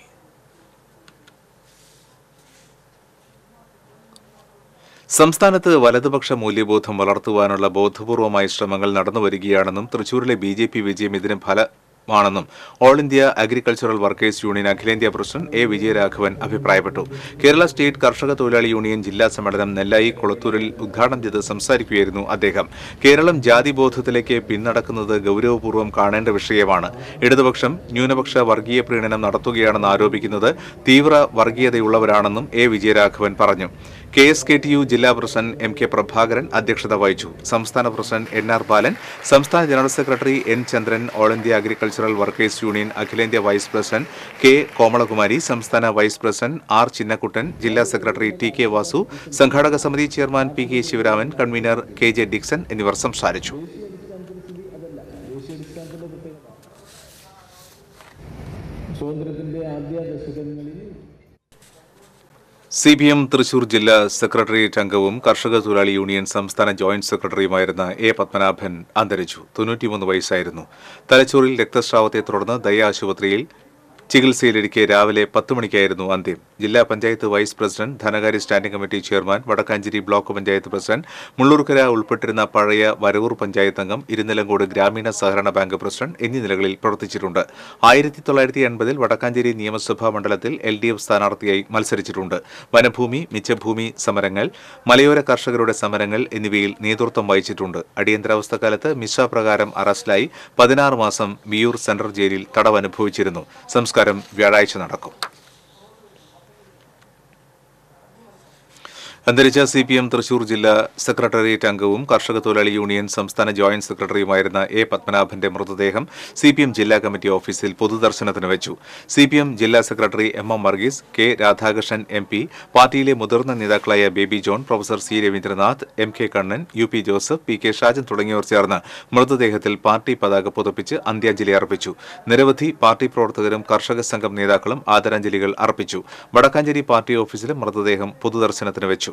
സംസ്ഥാനത്ത് വലതുപക്ഷ മൂല്യബോധം വളർത്തുവാനുള്ള ബോധപൂർവമായ ശ്രമങ്ങൾ നടന്നുവരികയാണെന്നും തൃശൂരിലെ ബി ജെ പി വിജയം ഇതിന് ഫലമാണെന്നും all India agricultural workers union അഖിലേന്ത്യാ പ്രസിഡന്റ് എ വിജയരാഘവൻ അഭിപ്രായപ്പെട്ടു കേരള സ്റ്റേറ്റ് കർഷക തൊഴിലാളി യൂണിയൻ ജില്ലാ സമ്മേളനം നെല്ലായി കൊളത്തൂരിൽ ഉദ്ഘാടനം ചെയ്ത് സംസാരിക്കുകയായിരുന്നു അദ്ദേഹം കേരളം ജാതിബോധത്തിലേക്ക് പിന്നടക്കുന്നത് ഗൗരവപൂർവ്വം കാണേണ്ട വിഷയമാണ് ഇടതുപക്ഷം ന്യൂനപക്ഷ വർഗീയ പ്രീണനം നടത്തുകയാണെന്ന് ആരോപിക്കുന്നത് തീവ്ര വർഗീയതയുള്ളവരാണെന്നും എ വിജയരാഘവൻ പറഞ്ഞു K S K T U ജില്ലാ പ്രസിഡന്റ് എം കെ പ്രഭാകരൻ അധ്യക്ഷത വഹിച്ചു സംസ്ഥാന പ്രസിഡന്റ് എൻ ആർ ബാലൻ സംസ്ഥാന general secretary N Chandran all India agricultural workers union അഖിലേന്ത്യാ വൈസ് പ്രസിഡന്റ് കെ കോമളകുമാരി സംസ്ഥാന വൈസ് പ്രസിഡന്റ് ആർ ചിന്നക്കുട്ടൻ ജില്ലാ സെക്രട്ടറി ടി കെ വാസു സംഘാടക സമിതി chairman P K Sivaraman convener K J Dixon എന്നിവർ സംസാരിച്ചു സ്വാതന്ത്ര്യത്തിന്റെ ആദ്യ ദശകങ്ങളിൽ സി പി എം തൃശൂർ ജില്ലാ സെക്രട്ടേറിയറ്റ് അംഗവും കർഷക തൊഴിലാളി യൂണിയൻ സംസ്ഥാന ജോയിന്റ് സെക്രട്ടറിയുമായിരുന്ന എ പത്മനാഭൻ അന്തരിച്ചു തൊണ്ണൂറ്റിമൂന്ന് വയസ്സായിരുന്നു തലച്ചോറിൽ രക്തസ്രാവത്തെ തുടർന്ന് ദയ ആശുപത്രിയിൽ ചികിത്സയിലിരിക്കെ രാവിലെ പത്ത് മണിക്കായിരുന്നു അന്ത്യം ജില്ലാ പഞ്ചായത്ത് വൈസ് പ്രസിഡന്റ് ധനകാര്യ standing committee chairman Vadakkanchery block panchayat president Mullurkara ഉൾപ്പെട്ടിരുന്ന പഴയ വരവൂർ പഞ്ചായത്ത് അംഗം ഇരുനിലങ്കോട് ഗ്രാമീണ സഹകരണ ബാങ്ക് പ്രസിഡന്റ് എന്നീ നിലകളിൽ പ്രവർത്തിച്ചിട്ടുണ്ട് ആയിരത്തി തൊള്ളായിരത്തി എൺപതിൽ വടക്കാഞ്ചേരി നിയമസഭാ മണ്ഡലത്തിൽ എൽ ഡി എഫ് സ്ഥാനാർത്ഥിയായി മത്സരിച്ചിട്ടുണ്ട് വനഭൂമി മിച്ചഭൂമി സമരങ്ങൾ മലയോര കർഷകരുടെ സമരങ്ങൾ എന്നിവയിൽ നേതൃത്വം വഹിച്ചിട്ടുണ്ട് അടിയന്തരാവസ്ഥ കാലത്ത് മിസ പ്രകാരം അറസ്റ്റിലായി പതിനാറ് മാസം വിയൂർ സെൻട്രൽ ജയിലിൽ തടവ് അനുഭവിച്ചിരുന്നു സംസ്കാരം വ്യാഴാഴ്ച നടക്കും അന്തരിച്ച സി പി എം തൃശൂർ ജില്ലാ സെക്രട്ടേറിയറ്റ് അംഗവും കർഷക തൊഴിലാളി യൂണിയൻ സംസ്ഥാന ജോയിന്റ് സെക്രട്ടറിയുമായിരുന്ന എ പത്മനാഭന്റെ മൃതദേഹം സി പി എം ജില്ലാ കമ്മിറ്റി ഓഫീസിൽ പൊതുദർശനത്തിന് വെച്ചു സി പി എം ജില്ലാ secretary M M Varghese K Radhakrishnan M P പാർട്ടിയിലെ മുതിർന്ന നേതാക്കളായ Baby John professor C Raveendranath M K Kannan U P Joseph P K Shajan തുടങ്ങിയവർ ചേർന്ന് മൃതദേഹത്തിൽ പാർട്ടി പതാക പുതപ്പിച്ച് അന്ത്യാഞ്ജലി അർപ്പിച്ചു നിരവധി പാർട്ടി പ്രവർത്തകരും കർഷക സംഘം നേതാക്കളും ആദരാഞ്ജലികൾ അർപ്പിച്ചു വടക്കാഞ്ചേരി പാർട്ടി ഓഫീസിലും മൃതദേഹം പൊതുദർശനത്തിന് വെച്ചു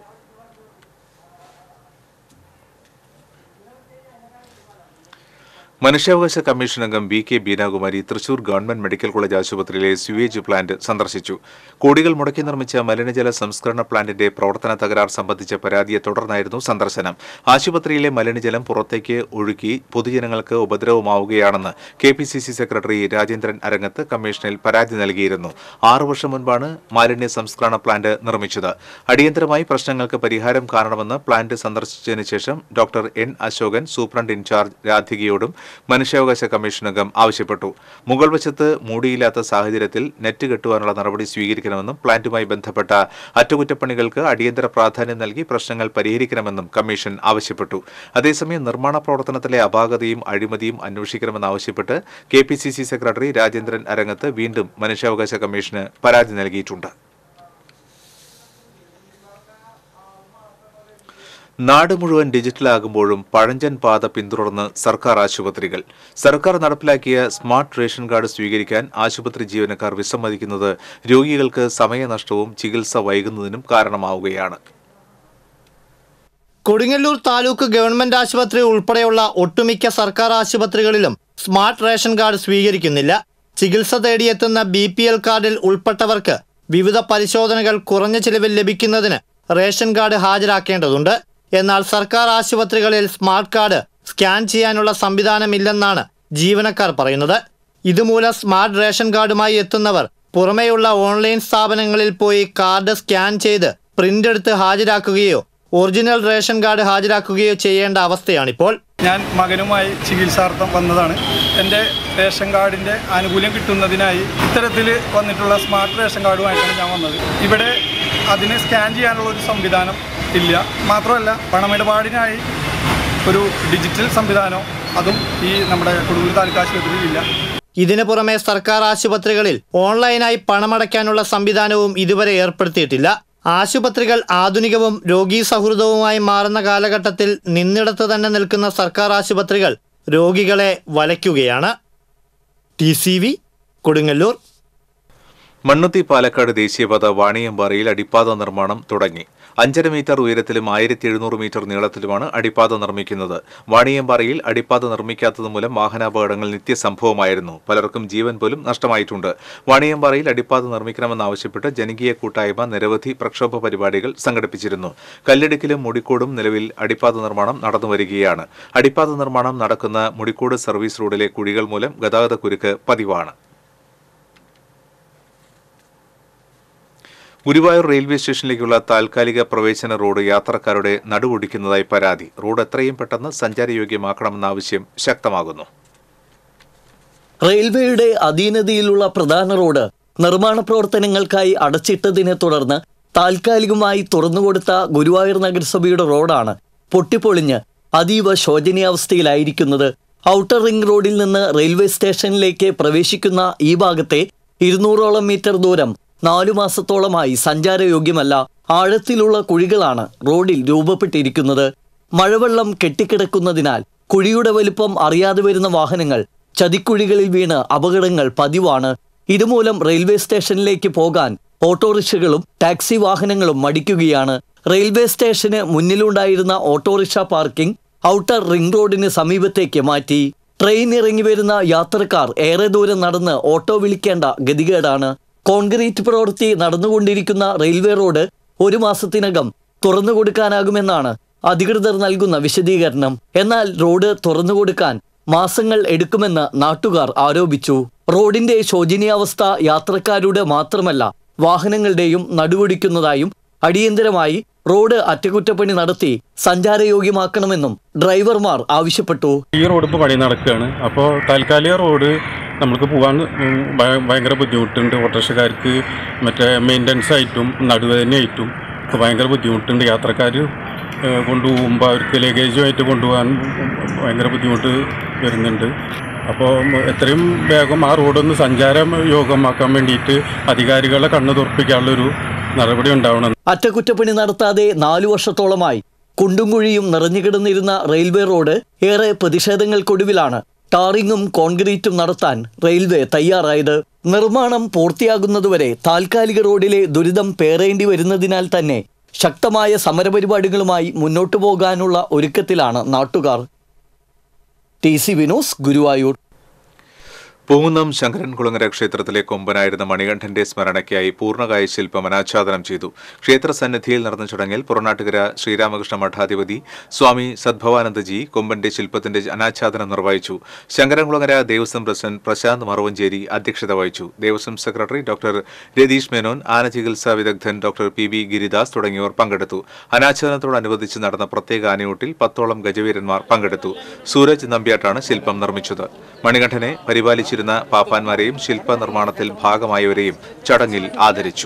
മനുഷ്യാവകാശ കമ്മീഷൻ അംഗം V K Beenakumari Thrissur government medical college ആശുപത്രിയിലെ സ്യൂവേജ് പ്ലാന്റ് സന്ദർശിച്ചു കോടികൾ മുടക്കി നിർമ്മിച്ച മലിനജല സംസ്കരണ പ്ലാന്റിന്റെ പ്രവർത്തന തകരാർ സംബന്ധിച്ച പരാതിയെ തുടർന്നായിരുന്നു സന്ദർശനം ആശുപത്രിയിലെ മലിനജലം പുറത്തേക്ക് ഒഴുകി പൊതുജനങ്ങൾക്ക് ഉപദ്രവമാവുകയാണെന്ന് K P C C secretary Rajendran Arangath കമ്മീഷനിൽ പരാതി നൽകിയിരുന്നു ആറു വർഷം മുൻപാണ് മാലിന്യ സംസ്കരണ പ്ലാന്റ് നിർമ്മിച്ചത് അടിയന്തരമായി പ്രശ്നങ്ങൾക്ക് പരിഹാരം കാണണമെന്ന് പ്ലാന്റ് സന്ദർശിച്ചതിന് ശേഷം doctor N Ashokan superintendent in charge രാധികയോടും മനുഷ്യാവകാശ കമ്മീഷൻ അംഗം ആവശ്യപ്പെട്ടു മുകൾ വശത്ത് മൂടിയില്ലാത്ത സാഹചര്യത്തിൽ നെറ്റ് കെട്ടുവാനുള്ള നടപടി സ്വീകരിക്കണമെന്നും പ്ലാന്റുമായി ബന്ധപ്പെട്ട അറ്റകുറ്റപ്പണികൾക്ക് അടിയന്തര പ്രാധാന്യം നൽകി പ്രശ്നങ്ങൾ പരിഹരിക്കണമെന്നും കമ്മീഷൻ ആവശ്യപ്പെട്ടു അതേസമയം നിർമ്മാണ പ്രവർത്തനത്തിലെ അപാകതയും അഴിമതിയും അന്വേഷിക്കണമെന്നാവശ്യപ്പെട്ട് K P C C secretary Rajendran Arangath വീണ്ടും മനുഷ്യാവകാശ കമ്മീഷന് പരാതി നൽകിയിട്ടുണ്ട് നാട് മുഴുവൻ ഡിജിറ്റലാകുമ്പോഴും പഴഞ്ചൻ പാത പിന്തുടർന്ന് സർക്കാർ ആശുപത്രികൾ സർക്കാർ നടപ്പിലാക്കിയ സ്മാർട്ട് റേഷൻ കാർഡ് സ്വീകരിക്കാൻ ആശുപത്രി ജീവനക്കാർ വിസമ്മതിക്കുന്നത് രോഗികൾക്ക് സമയനഷ്ടവും ചികിത്സ വൈകുന്നതിനും കാരണമാവുകയാണ് കൊടുങ്ങല്ലൂർ താലൂക്ക് ഗവൺമെന്റ് ആശുപത്രി ഉൾപ്പെടെയുള്ള ഒട്ടുമിക്ക സർക്കാർ ആശുപത്രികളിലും സ്മാർട്ട് റേഷൻ കാർഡ് സ്വീകരിക്കുന്നില്ല ചികിത്സ തേടിയെത്തുന്ന ബി പി എൽ കാർഡിൽ ഉൾപ്പെട്ടവർക്ക് വിവിധ പരിശോധനകൾ കുറഞ്ഞ ചിലവിൽ ലഭിക്കുന്നതിന് റേഷൻ കാർഡ് ഹാജരാക്കേണ്ടതുണ്ട് എന്നാൽ സർക്കാർ ആശുപത്രികളിൽ സ്മാർട്ട് കാർഡ് സ്കാൻ ചെയ്യാനുള്ള സംവിധാനമില്ലെന്നാണ് ജീവനക്കാർ പറയുന്നത് ഇതുമൂലം സ്മാർട്ട് റേഷൻ കാർഡുമായി എത്തുന്നവർ പുറമേയുള്ള ഓൺലൈൻ സ്ഥാപനങ്ങളിൽ പോയി കാർഡ് സ്കാൻ ചെയ്ത് പ്രിന്റ് എടുത്ത് ഹാജരാക്കുകയോ ഒറിജിനൽ റേഷൻ കാർഡ് ഹാജരാക്കുകയോ ചെയ്യേണ്ട അവസ്ഥയാണിപ്പോൾ ഞാൻ മകനുമായി ചികിത്സാർത്ഥം വന്നതാണ് എൻ്റെ റേഷൻ കാർഡിൻ്റെ ആനുകൂല്യം കിട്ടുന്നതിനായി ഇത്തരത്തിൽ വന്നിട്ടുള്ള സ്മാർട്ട് റേഷൻ കാർഡുമായിട്ടാണ് ഞാൻ വന്നത് ഇവിടെ അതിന് സ്കാൻ ചെയ്യാനുള്ള ഒരു സംവിധാനം ഇല്ല മാത്രമല്ല പണമിടപാടിനായി ഒരു ഡിജിറ്റൽ സംവിധാനം അതും ഈ നമ്മുടെ കൊടുങ്ങൂർ താലൂക്ക് ആശുപത്രിയിൽ ഇല്ല ഇതിനു പുറമെ സർക്കാർ ആശുപത്രികളിൽ ഓൺലൈനായി പണമടയ്ക്കാനുള്ള സംവിധാനവും ഇതുവരെ ഏർപ്പെടുത്തിയിട്ടില്ല ആശുപത്രികൾ ആധുനികവും രോഗീ സൗഹൃദവുമായി മാറുന്ന കാലഘട്ടത്തിൽ നിന്നിടത്ത് തന്നെ നിൽക്കുന്ന സർക്കാർ ആശുപത്രികൾ രോഗികളെ വലയ്ക്കുകയാണ് T C V Kodungallur Mannuthy Palakkad ദേശീയപാത വാണിയമ്പാറയിൽ അടിപ്പാത നിർമ്മാണം തുടങ്ങി അഞ്ചര മീറ്റർ ഉയരത്തിലും ആയിരത്തി എഴുന്നൂറ് മീറ്റർ നീളത്തിലുമാണ് അടിപ്പാത നിർമ്മിക്കുന്നത് വാണിയമ്പാറയിൽ അടിപ്പാത നിർമ്മിക്കാത്തത് മൂലം വാഹനാപകടങ്ങൾ നിത്യസംഭവമായിരുന്നു പലർക്കും ജീവൻ പോലും നഷ്ടമായിട്ടുണ്ട് വാണിയമ്പാറയിൽ അടിപ്പാത നിർമ്മിക്കണമെന്നാവശ്യപ്പെട്ട് ജനകീയ കൂട്ടായ്മ നിരവധി പ്രക്ഷോഭ പരിപാടികൾ സംഘടിപ്പിച്ചിരുന്നു കല്ലടിക്കിലും മുടിക്കോടും നിലവിൽ അടിപ്പാത നിർമ്മാണം നടന്നുവരികയാണ് അടിപ്പാത നിർമ്മാണം നടക്കുന്ന മുടിക്കോട് സർവീസ് റോഡിലെ കുഴികൾ മൂലം ഗതാഗതക്കുരുക്ക് പതിവാണ് ഗുരുവായൂർ റെയിൽവേ സ്റ്റേഷനിലേക്കുള്ള താൽക്കാലിക പ്രവേശന റോഡ് യാത്രക്കാരുടെ നടുവൊടിക്കുന്നതായി പരാതി റോഡ് എത്രയും പെട്ടെന്ന് സഞ്ചാരയോഗ്യമാക്കണമെന്ന ആവശ്യം ശക്തമാകുന്നു റെയിൽവേയുടെ അധീനതയിലുള്ള പ്രധാന റോഡ് നിർമ്മാണ പ്രവർത്തനങ്ങൾക്കായി അടച്ചിട്ടതിനെ തുടർന്ന് താൽക്കാലികമായി തുറന്നുകൊടുത്ത ഗുരുവായൂർ നഗരസഭയുടെ റോഡാണ് പൊട്ടിപ്പൊളിഞ്ഞ് അതീവ ശോചനീയാവസ്ഥയിലായിരിക്കുന്നത് ഔട്ടർ റിംഗ് റോഡിൽ നിന്ന് റെയിൽവേ സ്റ്റേഷനിലേക്ക് പ്രവേശിക്കുന്ന ഈ ഭാഗത്തെ ഇരുന്നൂറോളം മീറ്റർ ദൂരം നാലു മാസത്തോളമായി സഞ്ചാരയോഗ്യമല്ല ആഴത്തിലുള്ള കുഴികളാണ് റോഡിൽ രൂപപ്പെട്ടിരിക്കുന്നത് മഴവെള്ളം കെട്ടിക്കിടക്കുന്നതിനാൽ കുഴിയുടെ വലിപ്പം അറിയാതെ വരുന്ന വാഹനങ്ങൾ ചതിക്കുഴികളിൽ വീണ് അപകടങ്ങൾ പതിവാണ് ഇതുമൂലം റെയിൽവേ സ്റ്റേഷനിലേക്ക് പോകാൻ ഓട്ടോറിക്ഷകളും ടാക്സി വാഹനങ്ങളും മടിക്കുകയാണ് റെയിൽവേ സ്റ്റേഷന് മുന്നിലുണ്ടായിരുന്ന ഓട്ടോറിക്ഷ പാർക്കിംഗ് ഔട്ടർ റിംഗ് റോഡിന് സമീപത്തേക്ക് മാറ്റി ട്രെയിൻ ഇറങ്ങി വരുന്ന യാത്രക്കാർ ഏറെ ദൂരം നടന്ന് ഓട്ടോ വിളിക്കേണ്ട ഗതികേടാണ് കോൺക്രീറ്റ് പ്രവൃത്തി നടന്നുകൊണ്ടിരിക്കുന്ന റെയിൽവേ റോഡ് ഒരു മാസത്തിനകം തുറന്നു കൊടുക്കാനാകുമെന്നാണ് അധികൃതർ നൽകുന്ന വിശദീകരണം എന്നാൽ റോഡ് തുറന്നു കൊടുക്കാൻ മാസങ്ങൾ എടുക്കുമെന്ന് നാട്ടുകാർ ആരോപിച്ചു റോഡിന്റെ ശോചനീയാവസ്ഥ യാത്രക്കാരുടെ മാത്രമല്ല വാഹനങ്ങളുടെയും നടുവൊടിക്കുന്നതായും അടിയന്തരമായി റോഡ് അറ്റകുറ്റപ്പണി നടത്തി സഞ്ചാരയോഗ്യമാക്കണമെന്നും ഡ്രൈവർമാർ ആവശ്യപ്പെട്ടു ഈ റോഡ് ഇപ്പോൾ പണി നടക്കുകയാണ് അപ്പോൾ താൽക്കാലിക റോഡ് നമുക്ക് പോകാൻ ഉം, ഭയ- ഭയങ്കര ബുദ്ധിമുട്ടുണ്ട് ഓട്ടോറിക്ഷക്കാർക്ക് മറ്റേ മെയിൻ്റനൻസ് ആയിട്ടും നടുവേദനയായിട്ടും ഒക്കെ ഭയങ്കര ബുദ്ധിമുട്ടുണ്ട് യാത്രക്കാർ കൊണ്ടുപോകുമ്പോൾ അവർക്ക് ലഗേജുമായിട്ട് കൊണ്ടുപോകാൻ ഭയങ്കര ബുദ്ധിമുട്ട് വരുന്നുണ്ട് അപ്പോൾ എത്രയും വേഗം ആ റോഡൊന്ന് സഞ്ചാര യോഗമാക്കാൻ വേണ്ടിയിട്ട് അധികാരികളെ കണ്ണു തുറപ്പിക്കാനുള്ളൊരു നടപടി ഉണ്ടാവണം അറ്റകുറ്റപ്പണി നടത്താതെ നാലു വർഷത്തോളമായി കുണ്ടും കുഴിയും നിറഞ്ഞുകിടന്നിരുന്ന റെയിൽവേ റോഡ് ഏറെ പ്രതിഷേധങ്ങൾക്കൊടുവിലാണ് ടാറിങ്ങും കോൺക്രീറ്റും നടത്താൻ റെയിൽവേ തയ്യാറായത് നിർമ്മാണം പൂർത്തിയാകുന്നതുവരെ താൽക്കാലിക റോഡിലെ ദുരിതം പേറേണ്ടി വരുന്നതിനാൽ തന്നെ ശക്തമായ സമരപരിപാടികളുമായി മുന്നോട്ടു പോകാനുള്ള ഒരുക്കത്തിലാണ് നാട്ടുകാർ ടി സി വിനോസ് ഗുരുവായൂർ പൂങ്കുന്നം ശങ്കരൻകുളങ്ങര ക്ഷേത്രത്തിലെ കൊമ്പനായിരുന്ന മണികണ്ഠന്റെ സ്മരണയ്ക്കായി പൂർണ്ണകായ ശില്പം അനാച്ഛാദനം ചെയ്തു ക്ഷേത്ര സന്നിധിയിൽ നടന്ന ചടങ്ങിൽ പുറനാട്ടുകര ശ്രീരാമകൃഷ്ണ മഠാധിപതി സ്വാമി സദ്ഭവാനന്ദജി കൊമ്പന്റെ ശില്പത്തിന്റെ അനാച്ഛാദനം നിർവഹിച്ചു ശങ്കരൻകുളങ്ങര ദേവസ്വം പ്രസിഡന്റ് പ്രശാന്ത് മറവഞ്ചേരി അധ്യക്ഷത വഹിച്ചു ദേവസ്വം സെക്രട്ടറി ഡോക്ടർ രതീഷ് മേനോൻ ആനചികിത്സാ വിദഗ്ധൻ ഡോക്ടർ പി വി ഗിരിദാസ് തുടങ്ങിയവർ പങ്കെടുത്തു അനാച്ഛാദനത്തോടനുബന്ധിച്ച് നടന്ന പ്രത്യേക ആനയൂട്ടിൽ പത്തോളം ഗജവീരന്മാർ പങ്കെടുത്തു സൂരജ് നമ്പ്യാട്ടാണ് ശില്പം നിർമ്മിച്ചത് മണികണ്ഠനെ പരിപാലിച്ചിരുന്ന പാപ്പാന്മാരെയും ശില്പ നിർമ്മാണത്തിൽ ഭാഗമായവരെയും ചടങ്ങിൽ ആദരിച്ചു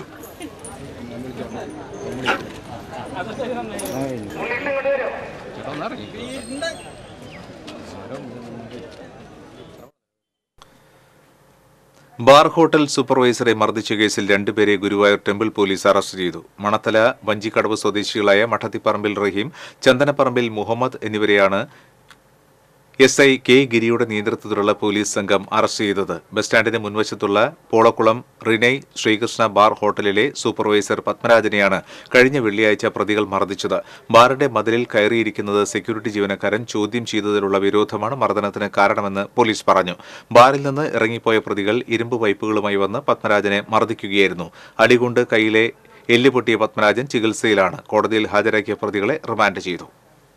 ബാർ ഹോട്ടൽ സൂപ്പർവൈസറെ മർദ്ദിച്ച കേസിൽ രണ്ടുപേരെ ഗുരുവായൂർ ടെമ്പിൾ പോലീസ് അറസ്റ്റ് ചെയ്തു മണത്തല വഞ്ചിക്കടവ് സ്വദേശികളായ മഠത്തിപ്പറമ്പിൽ റഹീം ചന്ദനപ്പറമ്പിൽ മുഹമ്മദ് എന്നിവരെയാണ് എസ് ഐ കെ ഗിരിയുടെ നേതൃത്വത്തിലുള്ള പോലീസ് സംഘം അറസ്റ്റ് ചെയ്തത് ബസ് സ്റ്റാൻഡിന് മുൻവശത്തുള്ള പോളക്കുളം റിനൈ ശ്രീകൃഷ്ണ ബാർ ഹോട്ടലിലെ സൂപ്പർവൈസർ പത്മരാജനെയാണ് കഴിഞ്ഞ വെള്ളിയാഴ്ച പ്രതികൾ മർദ്ദിച്ചത് ബാറിന്റെ മതിലിൽ കയറിയിരിക്കുന്നത് സെക്യൂരിറ്റി ജീവനക്കാരൻ ചോദ്യം ചെയ്തതിലുള്ള വിരോധമാണ് മർദ്ദനത്തിന് കാരണമെന്ന് പോലീസ് പറഞ്ഞു ബാറിൽ നിന്ന് ഇറങ്ങിപ്പോയ പ്രതികൾ ഇരുമ്പ് പൈപ്പുകളുമായി വന്ന് പത്മരാജനെ മർദ്ദിക്കുകയായിരുന്നു അടികൊണ്ട് കൈയിലെ എല്ല് പൊട്ടിയ പത്മരാജൻ ചികിത്സയിലാണ് കോടതിയിൽ ഹാജരാക്കിയ പ്രതികളെ റിമാൻഡ് ചെയ്തു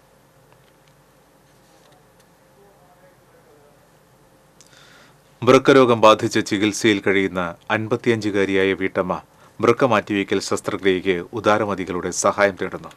വൃക്കരോഗം ബാധിച്ച് ചികിത്സയിൽ കഴിയുന്ന അൻപത്തിയഞ്ചുകാരിയായ വീട്ടമ്മ വൃക്ക മാറ്റിവയ്ക്കൽ ശസ്ത്രക്രിയയ്ക്ക് ഉദാരമതികളുടെ സഹായം തേടുന്നു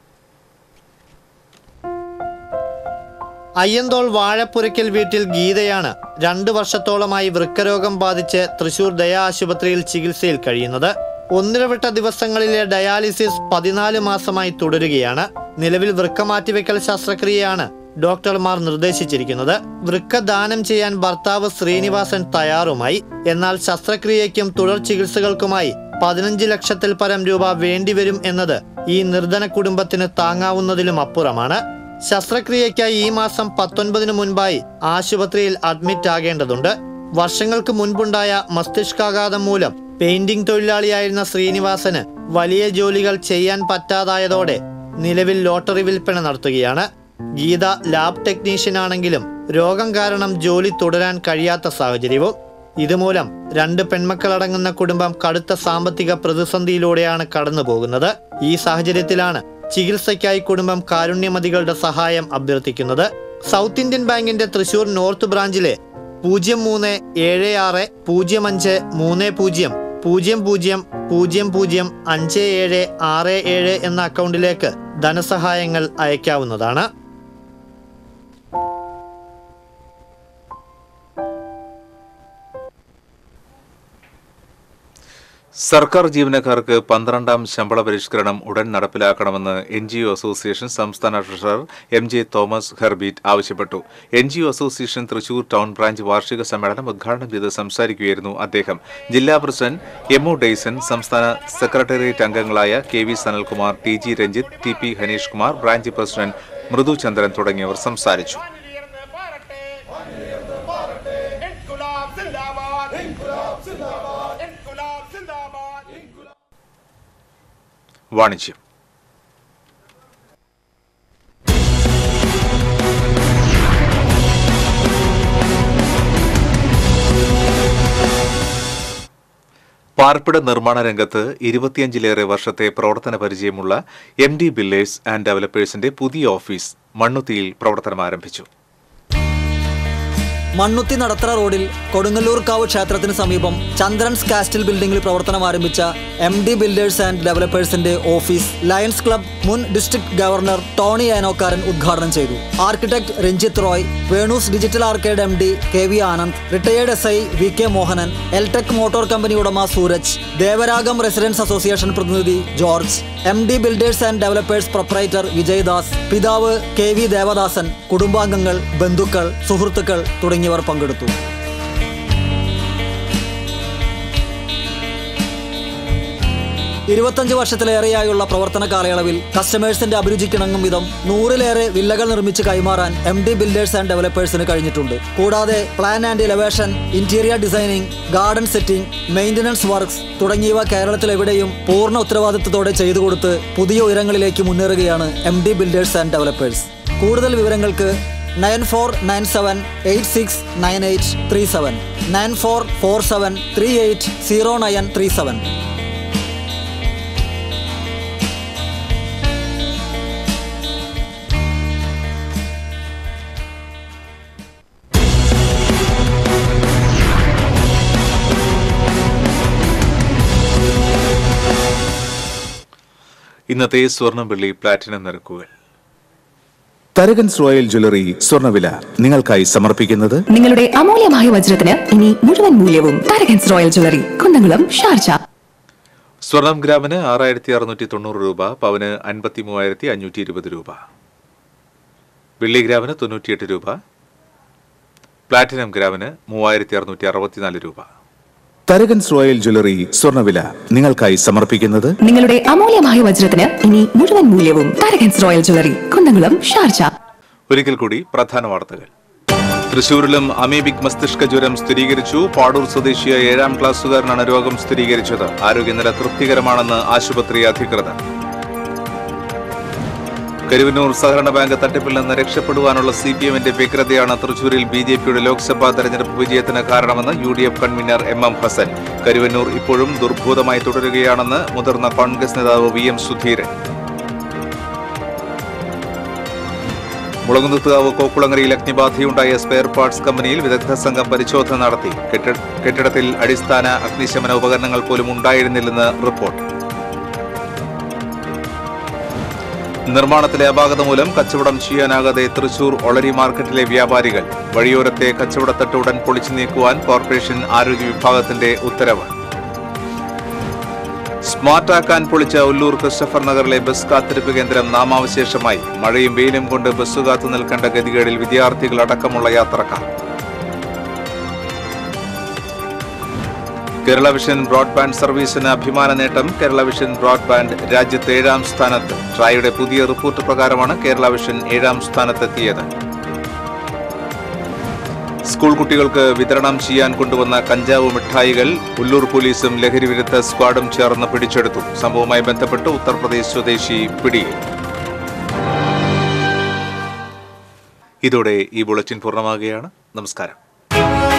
അയ്യന്തോൾ വാഴപ്പുരയ്ക്കൽ വീട്ടിൽ ഗീതയാണ് രണ്ടു വർഷത്തോളമായി വൃക്കരോഗം ബാധിച്ച് തൃശൂർ ദയാ ആശുപത്രിയിൽ ചികിത്സയിൽ കഴിയുന്നത് ഒന്നിടവിട്ട ദിവസങ്ങളിലെ ഡയാലിസിസ് പതിനാല് മാസമായി തുടരുകയാണ് നിലവിൽ വൃക്ക മാറ്റിവെക്കൽ ശസ്ത്രക്രിയയാണ് ഡോക്ടർമാർ നിർദ്ദേശിച്ചിരിക്കുന്നത് വൃക്ക ദാനം ചെയ്യാൻ ഭർത്താവ് ശ്രീനിവാസൻ തയ്യാറുമായി എന്നാൽ ശസ്ത്രക്രിയയ്ക്കും തുടർ ചികിത്സകൾക്കുമായി പതിനഞ്ച് ലക്ഷത്തിൽ പരം രൂപ വേണ്ടിവരും എന്നത് ഈ നിർധന കുടുംബത്തിന് താങ്ങാവുന്നതിലും അപ്പുറമാണ് ശസ്ത്രക്രിയയ്ക്കായി ഈ മാസം പത്തൊൻപതിന് മുൻപായി ആശുപത്രിയിൽ അഡ്മിറ്റ് ആകേണ്ടതുണ്ട് വർഷങ്ങൾക്ക് മുൻപുണ്ടായ മസ്തിഷ്കാഘാതം മൂലം പെയിന്റിംഗ് തൊഴിലാളിയായിരുന്ന ശ്രീനിവാസന് വലിയ ജോലികൾ ചെയ്യാൻ പറ്റാതായതോടെ നിലവിൽ ലോട്ടറി വിൽപ്പന നടത്തുകയാണ് ഗീത ലാബ് ടെക്നീഷ്യൻ ആണെങ്കിലും രോഗം കാരണം ജോലി തുടരാൻ കഴിയാത്ത സാഹചര്യവും ഇതുമൂലം രണ്ട് പെൺമക്കളടങ്ങുന്ന കുടുംബം കടുത്ത സാമ്പത്തിക പ്രതിസന്ധിയിലൂടെയാണ് കടന്നു പോകുന്നത് ഈ സാഹചര്യത്തിലാണ് ചികിത്സയ്ക്കായി കുടുംബം കാരുണ്യമതികളുടെ സഹായം അഭ്യർത്ഥിക്കുന്നത് സൗത്ത് ഇന്ത്യൻ ബാങ്കിന്റെ തൃശൂർ നോർത്ത് ബ്രാഞ്ചിലെ പൂജ്യം മൂന്ന് ഏഴ് ആറ് പൂജ്യം അഞ്ച് മൂന്ന് പൂജ്യം പൂജ്യം പൂജ്യം പൂജ്യം പൂജ്യം അഞ്ച് ഏഴ് ആറ് ഏഴ് എന്ന അക്കൗണ്ടിലേക്ക് ധനസഹായങ്ങൾ അയക്കാവുന്നതാണ് സർക്കാർ ജീവനക്കാർക്ക് പന്ത്രണ്ടാം ശമ്പള പരിഷ്കരണം ഉടൻ നടപ്പിലാക്കണമെന്ന് എൻ ജി ഒ അസോസിയേഷൻ സംസ്ഥാന treasurer M J Thomas Herbert ആവശ്യപ്പെട്ടു N G O association Thrissur town branch വാർഷിക സമ്മേളനം ഉദ്ഘാടനം ചെയ്ത് സംസാരിക്കുകയായിരുന്നു അദ്ദേഹം ജില്ലാ പ്രസിഡന്റ് എം ഒ ഡെയ്സൺ സംസ്ഥാന സെക്രട്ടേറിയറ്റ് അംഗങ്ങളായ K V Sanalkumar T G Ranjith T P Haneesh Kumar branch president Mridu Chandran തുടങ്ങിയവർ സംസാരിച്ചു വാണിജ്യം പാർപ്പിട നിർമ്മാണ രംഗത്ത് ഇരുപത്തിയഞ്ചിലേറെ വർഷത്തെ പ്രവർത്തന പരിചയമുള്ള എം ഡി ബില്ലേഴ്സ് ആൻഡ് ഡെവലപ്പേഴ്സിന്റെ പുതിയ ഓഫീസ് മണ്ണുത്തിയിൽ പ്രവർത്തനം ആരംഭിച്ചു മണ്ണുത്തി നടത്തറ റോഡിൽ കൊടുങ്ങല്ലൂർക്കാവ് ക്ഷേത്രത്തിന് സമീപം ചന്ദ്രൻസ് കാസ്റ്റിൽ ബിൽഡിംഗിൽ പ്രവർത്തനം ആരംഭിച്ച എം ഡി ബിൽഡേഴ്സ് ആൻഡ് ഡെവലപ്പേഴ്സിന്റെ ഓഫീസ് ലയൺസ് ക്ലബ് മുൻ ഡിസ്ട്രിക്ട് ഗവർണർ ടോണി ഏനോക്കാരൻ ഉദ്ഘാടനം ചെയ്തു architect Ranjith Roy Venus digital arcade M D K V Anand retired S I V K Mohanan Eltech motor company ഉടമ സൂരജ് ദേവരാഗം റെസിഡൻസ് അസോസിയേഷൻ പ്രതിനിധി George M D builders and developers proprietor Vijayadas പിതാവ് കെ വി ദേവദാസൻ കുടുംബാംഗങ്ങൾ ബന്ധുക്കൾ സുഹൃത്തുക്കൾ തുടങ്ങിയവർ പങ്കെടുത്തു ഇരുപത്തഞ്ച് വർഷത്തിലേറെയായുള്ള പ്രവർത്തന കാലയളവിൽ കസ്റ്റമേഴ്സിന്റെ അഭിരുചിക്കിണങ്ങും വിധം നൂറിലേറെ വില്ലകൾ നിർമ്മിച്ച് കൈമാറാൻ എം ഡി ബിൽഡേഴ്സ് ആൻഡ് ഡെവലപ്പേഴ്സിന് കഴിഞ്ഞിട്ടുണ്ട് കൂടാതെ plan and elevation interior designing garden setting maintenance works തുടങ്ങിയവ കേരളത്തിലെവിടെയും പൂർണ്ണ ഉത്തരവാദിത്തത്തോടെ ചെയ്തു കൊടുത്ത് പുതിയ ഉയരങ്ങളിലേക്ക് മുന്നേറുകയാണ് M D builders and developers കൂടുതൽ വിവരങ്ങൾക്ക് nine four nine seven eight six nine eight three seven nine four four seven three eight zero nine three seven ഇന്നത്തെ സ്വർണ്ണം വെള്ളി പ്ലാറ്റിനം നിരക്കുകൾ തരകൻസ് റോയൽ ജ്വല്ലറി സ്വർണ്ണവില നിങ്ങൾക്കായി സമർപ്പിക്കുന്നത് നിങ്ങളുടെ അമൂല്യമായ വജ്രത്തിന് ഇനി മുഴുവൻ മൂല്യവും Tharakans royal jewellery Kunnamkulam Sharjah സ്വർണം ഗ്രാമിന് ആറായിരത്തി അറുന്നൂറ്റി തൊണ്ണൂറ് രൂപ പവന് അൻപത്തി മൂവായിരത്തി അഞ്ഞൂറ്റി ഇരുപത് രൂപ വെള്ളി ഗ്രാമിന് തൊണ്ണൂറ്റിയെട്ട് രൂപ പ്ലാറ്റിനം ഗ്രാമിന് മൂവായിരത്തി അറുന്നൂറ്റി അറുപത്തിനാല് രൂപ തരകൻസ് റോയൽ ജ്വല്ലറി സ്വർണ്ണവില നിങ്ങൾക്കായി സമർപ്പിക്കുന്നത് നിങ്ങളുടെ അമൂല്യമായ വജ്രത്തിന് ഇനി മുഴുവൻ മൂല്യവും Tharakans royal jewellery Kunnamkulam Sharjah ഒരിക്കൽ കൂടി പ്രധാന വാർത്തകൾ തൃശൂരിലും അമീബിക് മസ്തിഷ്ക ജ്വരം സ്ഥിരീകരിച്ചു പാടൂർ സ്വദേശിയായ ഏഴാം ക്ലാസ്സുകാരനാണ് രോഗം സ്ഥിരീകരിച്ചത് ആരോഗ്യനില തൃപ്തികരമാണെന്ന് ആശുപത്രി അധികൃതർ കരുവന്നൂർ സഹകരണ ബാങ്ക് തട്ടിപ്പിൽ നിന്ന് രക്ഷപ്പെടുവാനുള്ള സി പി എമ്മിന്റെ വ്യഗ്രതയാണ് തൃശൂരിൽ ബി ജെ പിയുടെ ലോക്സഭാ തെരഞ്ഞെടുപ്പ് വിജയത്തിന് കാരണമെന്ന് U D F convener M M Hassan Karuvannur ഇപ്പോഴും ദുർഭൂതമായി തുടരുകയാണെന്ന് മുതിർന്ന കോൺഗ്രസ് നേതാവ് വി എം സുധീരൻ മുളകുന്നത്തുകാവ് കോക്കുളങ്ങരയിൽ അഗ്നിബാധയുണ്ടായ സ്പെയർ പാർട്സ് കമ്പനിയിൽ വിദഗ്ധ സംഘം പരിശോധന നടത്തി കെട്ടി- കെട്ടിടത്തിൽ അടിസ്ഥാന അഗ്നിശമന ഉപകരണങ്ങൾ പോലും ഉണ്ടായിരുന്നില്ലെന്ന് റിപ്പോർട്ട് നിർമ്മാണത്തിലെ അപാകത മൂലം കച്ചവടം ചെയ്യാനാകാതെ തൃശൂർ ഒളരി മാർക്കറ്റിലെ വ്യാപാരികൾ വഴിയോരത്തെ കച്ചവടത്തട്ട് ഉടൻ പൊളിച്ചു നീക്കുവാൻ കോർപ്പറേഷൻ ആരോഗ്യ വിഭാഗത്തിന്റെ ഉത്തരവ് സ്മാർട്ടാക്കാൻ പൊളിച്ച ഉല്ലൂർ ക്രിസ്റ്റഫർ നഗറിലെ ബസ് കാത്തിരിപ്പ് കേന്ദ്രം നാമാവശേഷമായി മഴയും വെയിലും കൊണ്ട് ബസ് കാത്തു നിൽക്കേണ്ട ഗതികേടിൽ വിദ്യാർത്ഥികൾ അടക്കമുള്ള യാത്രക്കാർ കേരള വിഷൻ ബ്രോഡ്ബാൻഡ് സർവീസിന് അഭിമാന നേട്ടം കേരള വിഷൻ ബ്രോഡ്ബാൻഡ് രാജ്യത്ത് ഏഴാം സ്ഥാനത്ത് ട്രായുടെ പുതിയ റിപ്പോർട്ട് പ്രകാരമാണ് കേരള വിഷൻ ഏഴാം സ്ഥാനത്തെത്തിയത് സ്കൂൾ കുട്ടികൾക്ക് വിതരണം ചെയ്യാൻ കൊണ്ടുവന്ന കഞ്ചാവ് മിഠായികൾ ഉള്ളൂർ പോലീസും ലഹരി വിരുദ്ധ സ്ക്വാഡും ചേർന്ന് പിടിച്ചെടുത്തു സംഭവവുമായി ബന്ധപ്പെട്ട് ഉത്തർപ്രദേശ് സ്വദേശി പിടിയിൽ ഇതോടെ ഈ ബുള്ളറ്റിൻ പൂർണ്ണമാകുകയാണ് നമസ്കാരം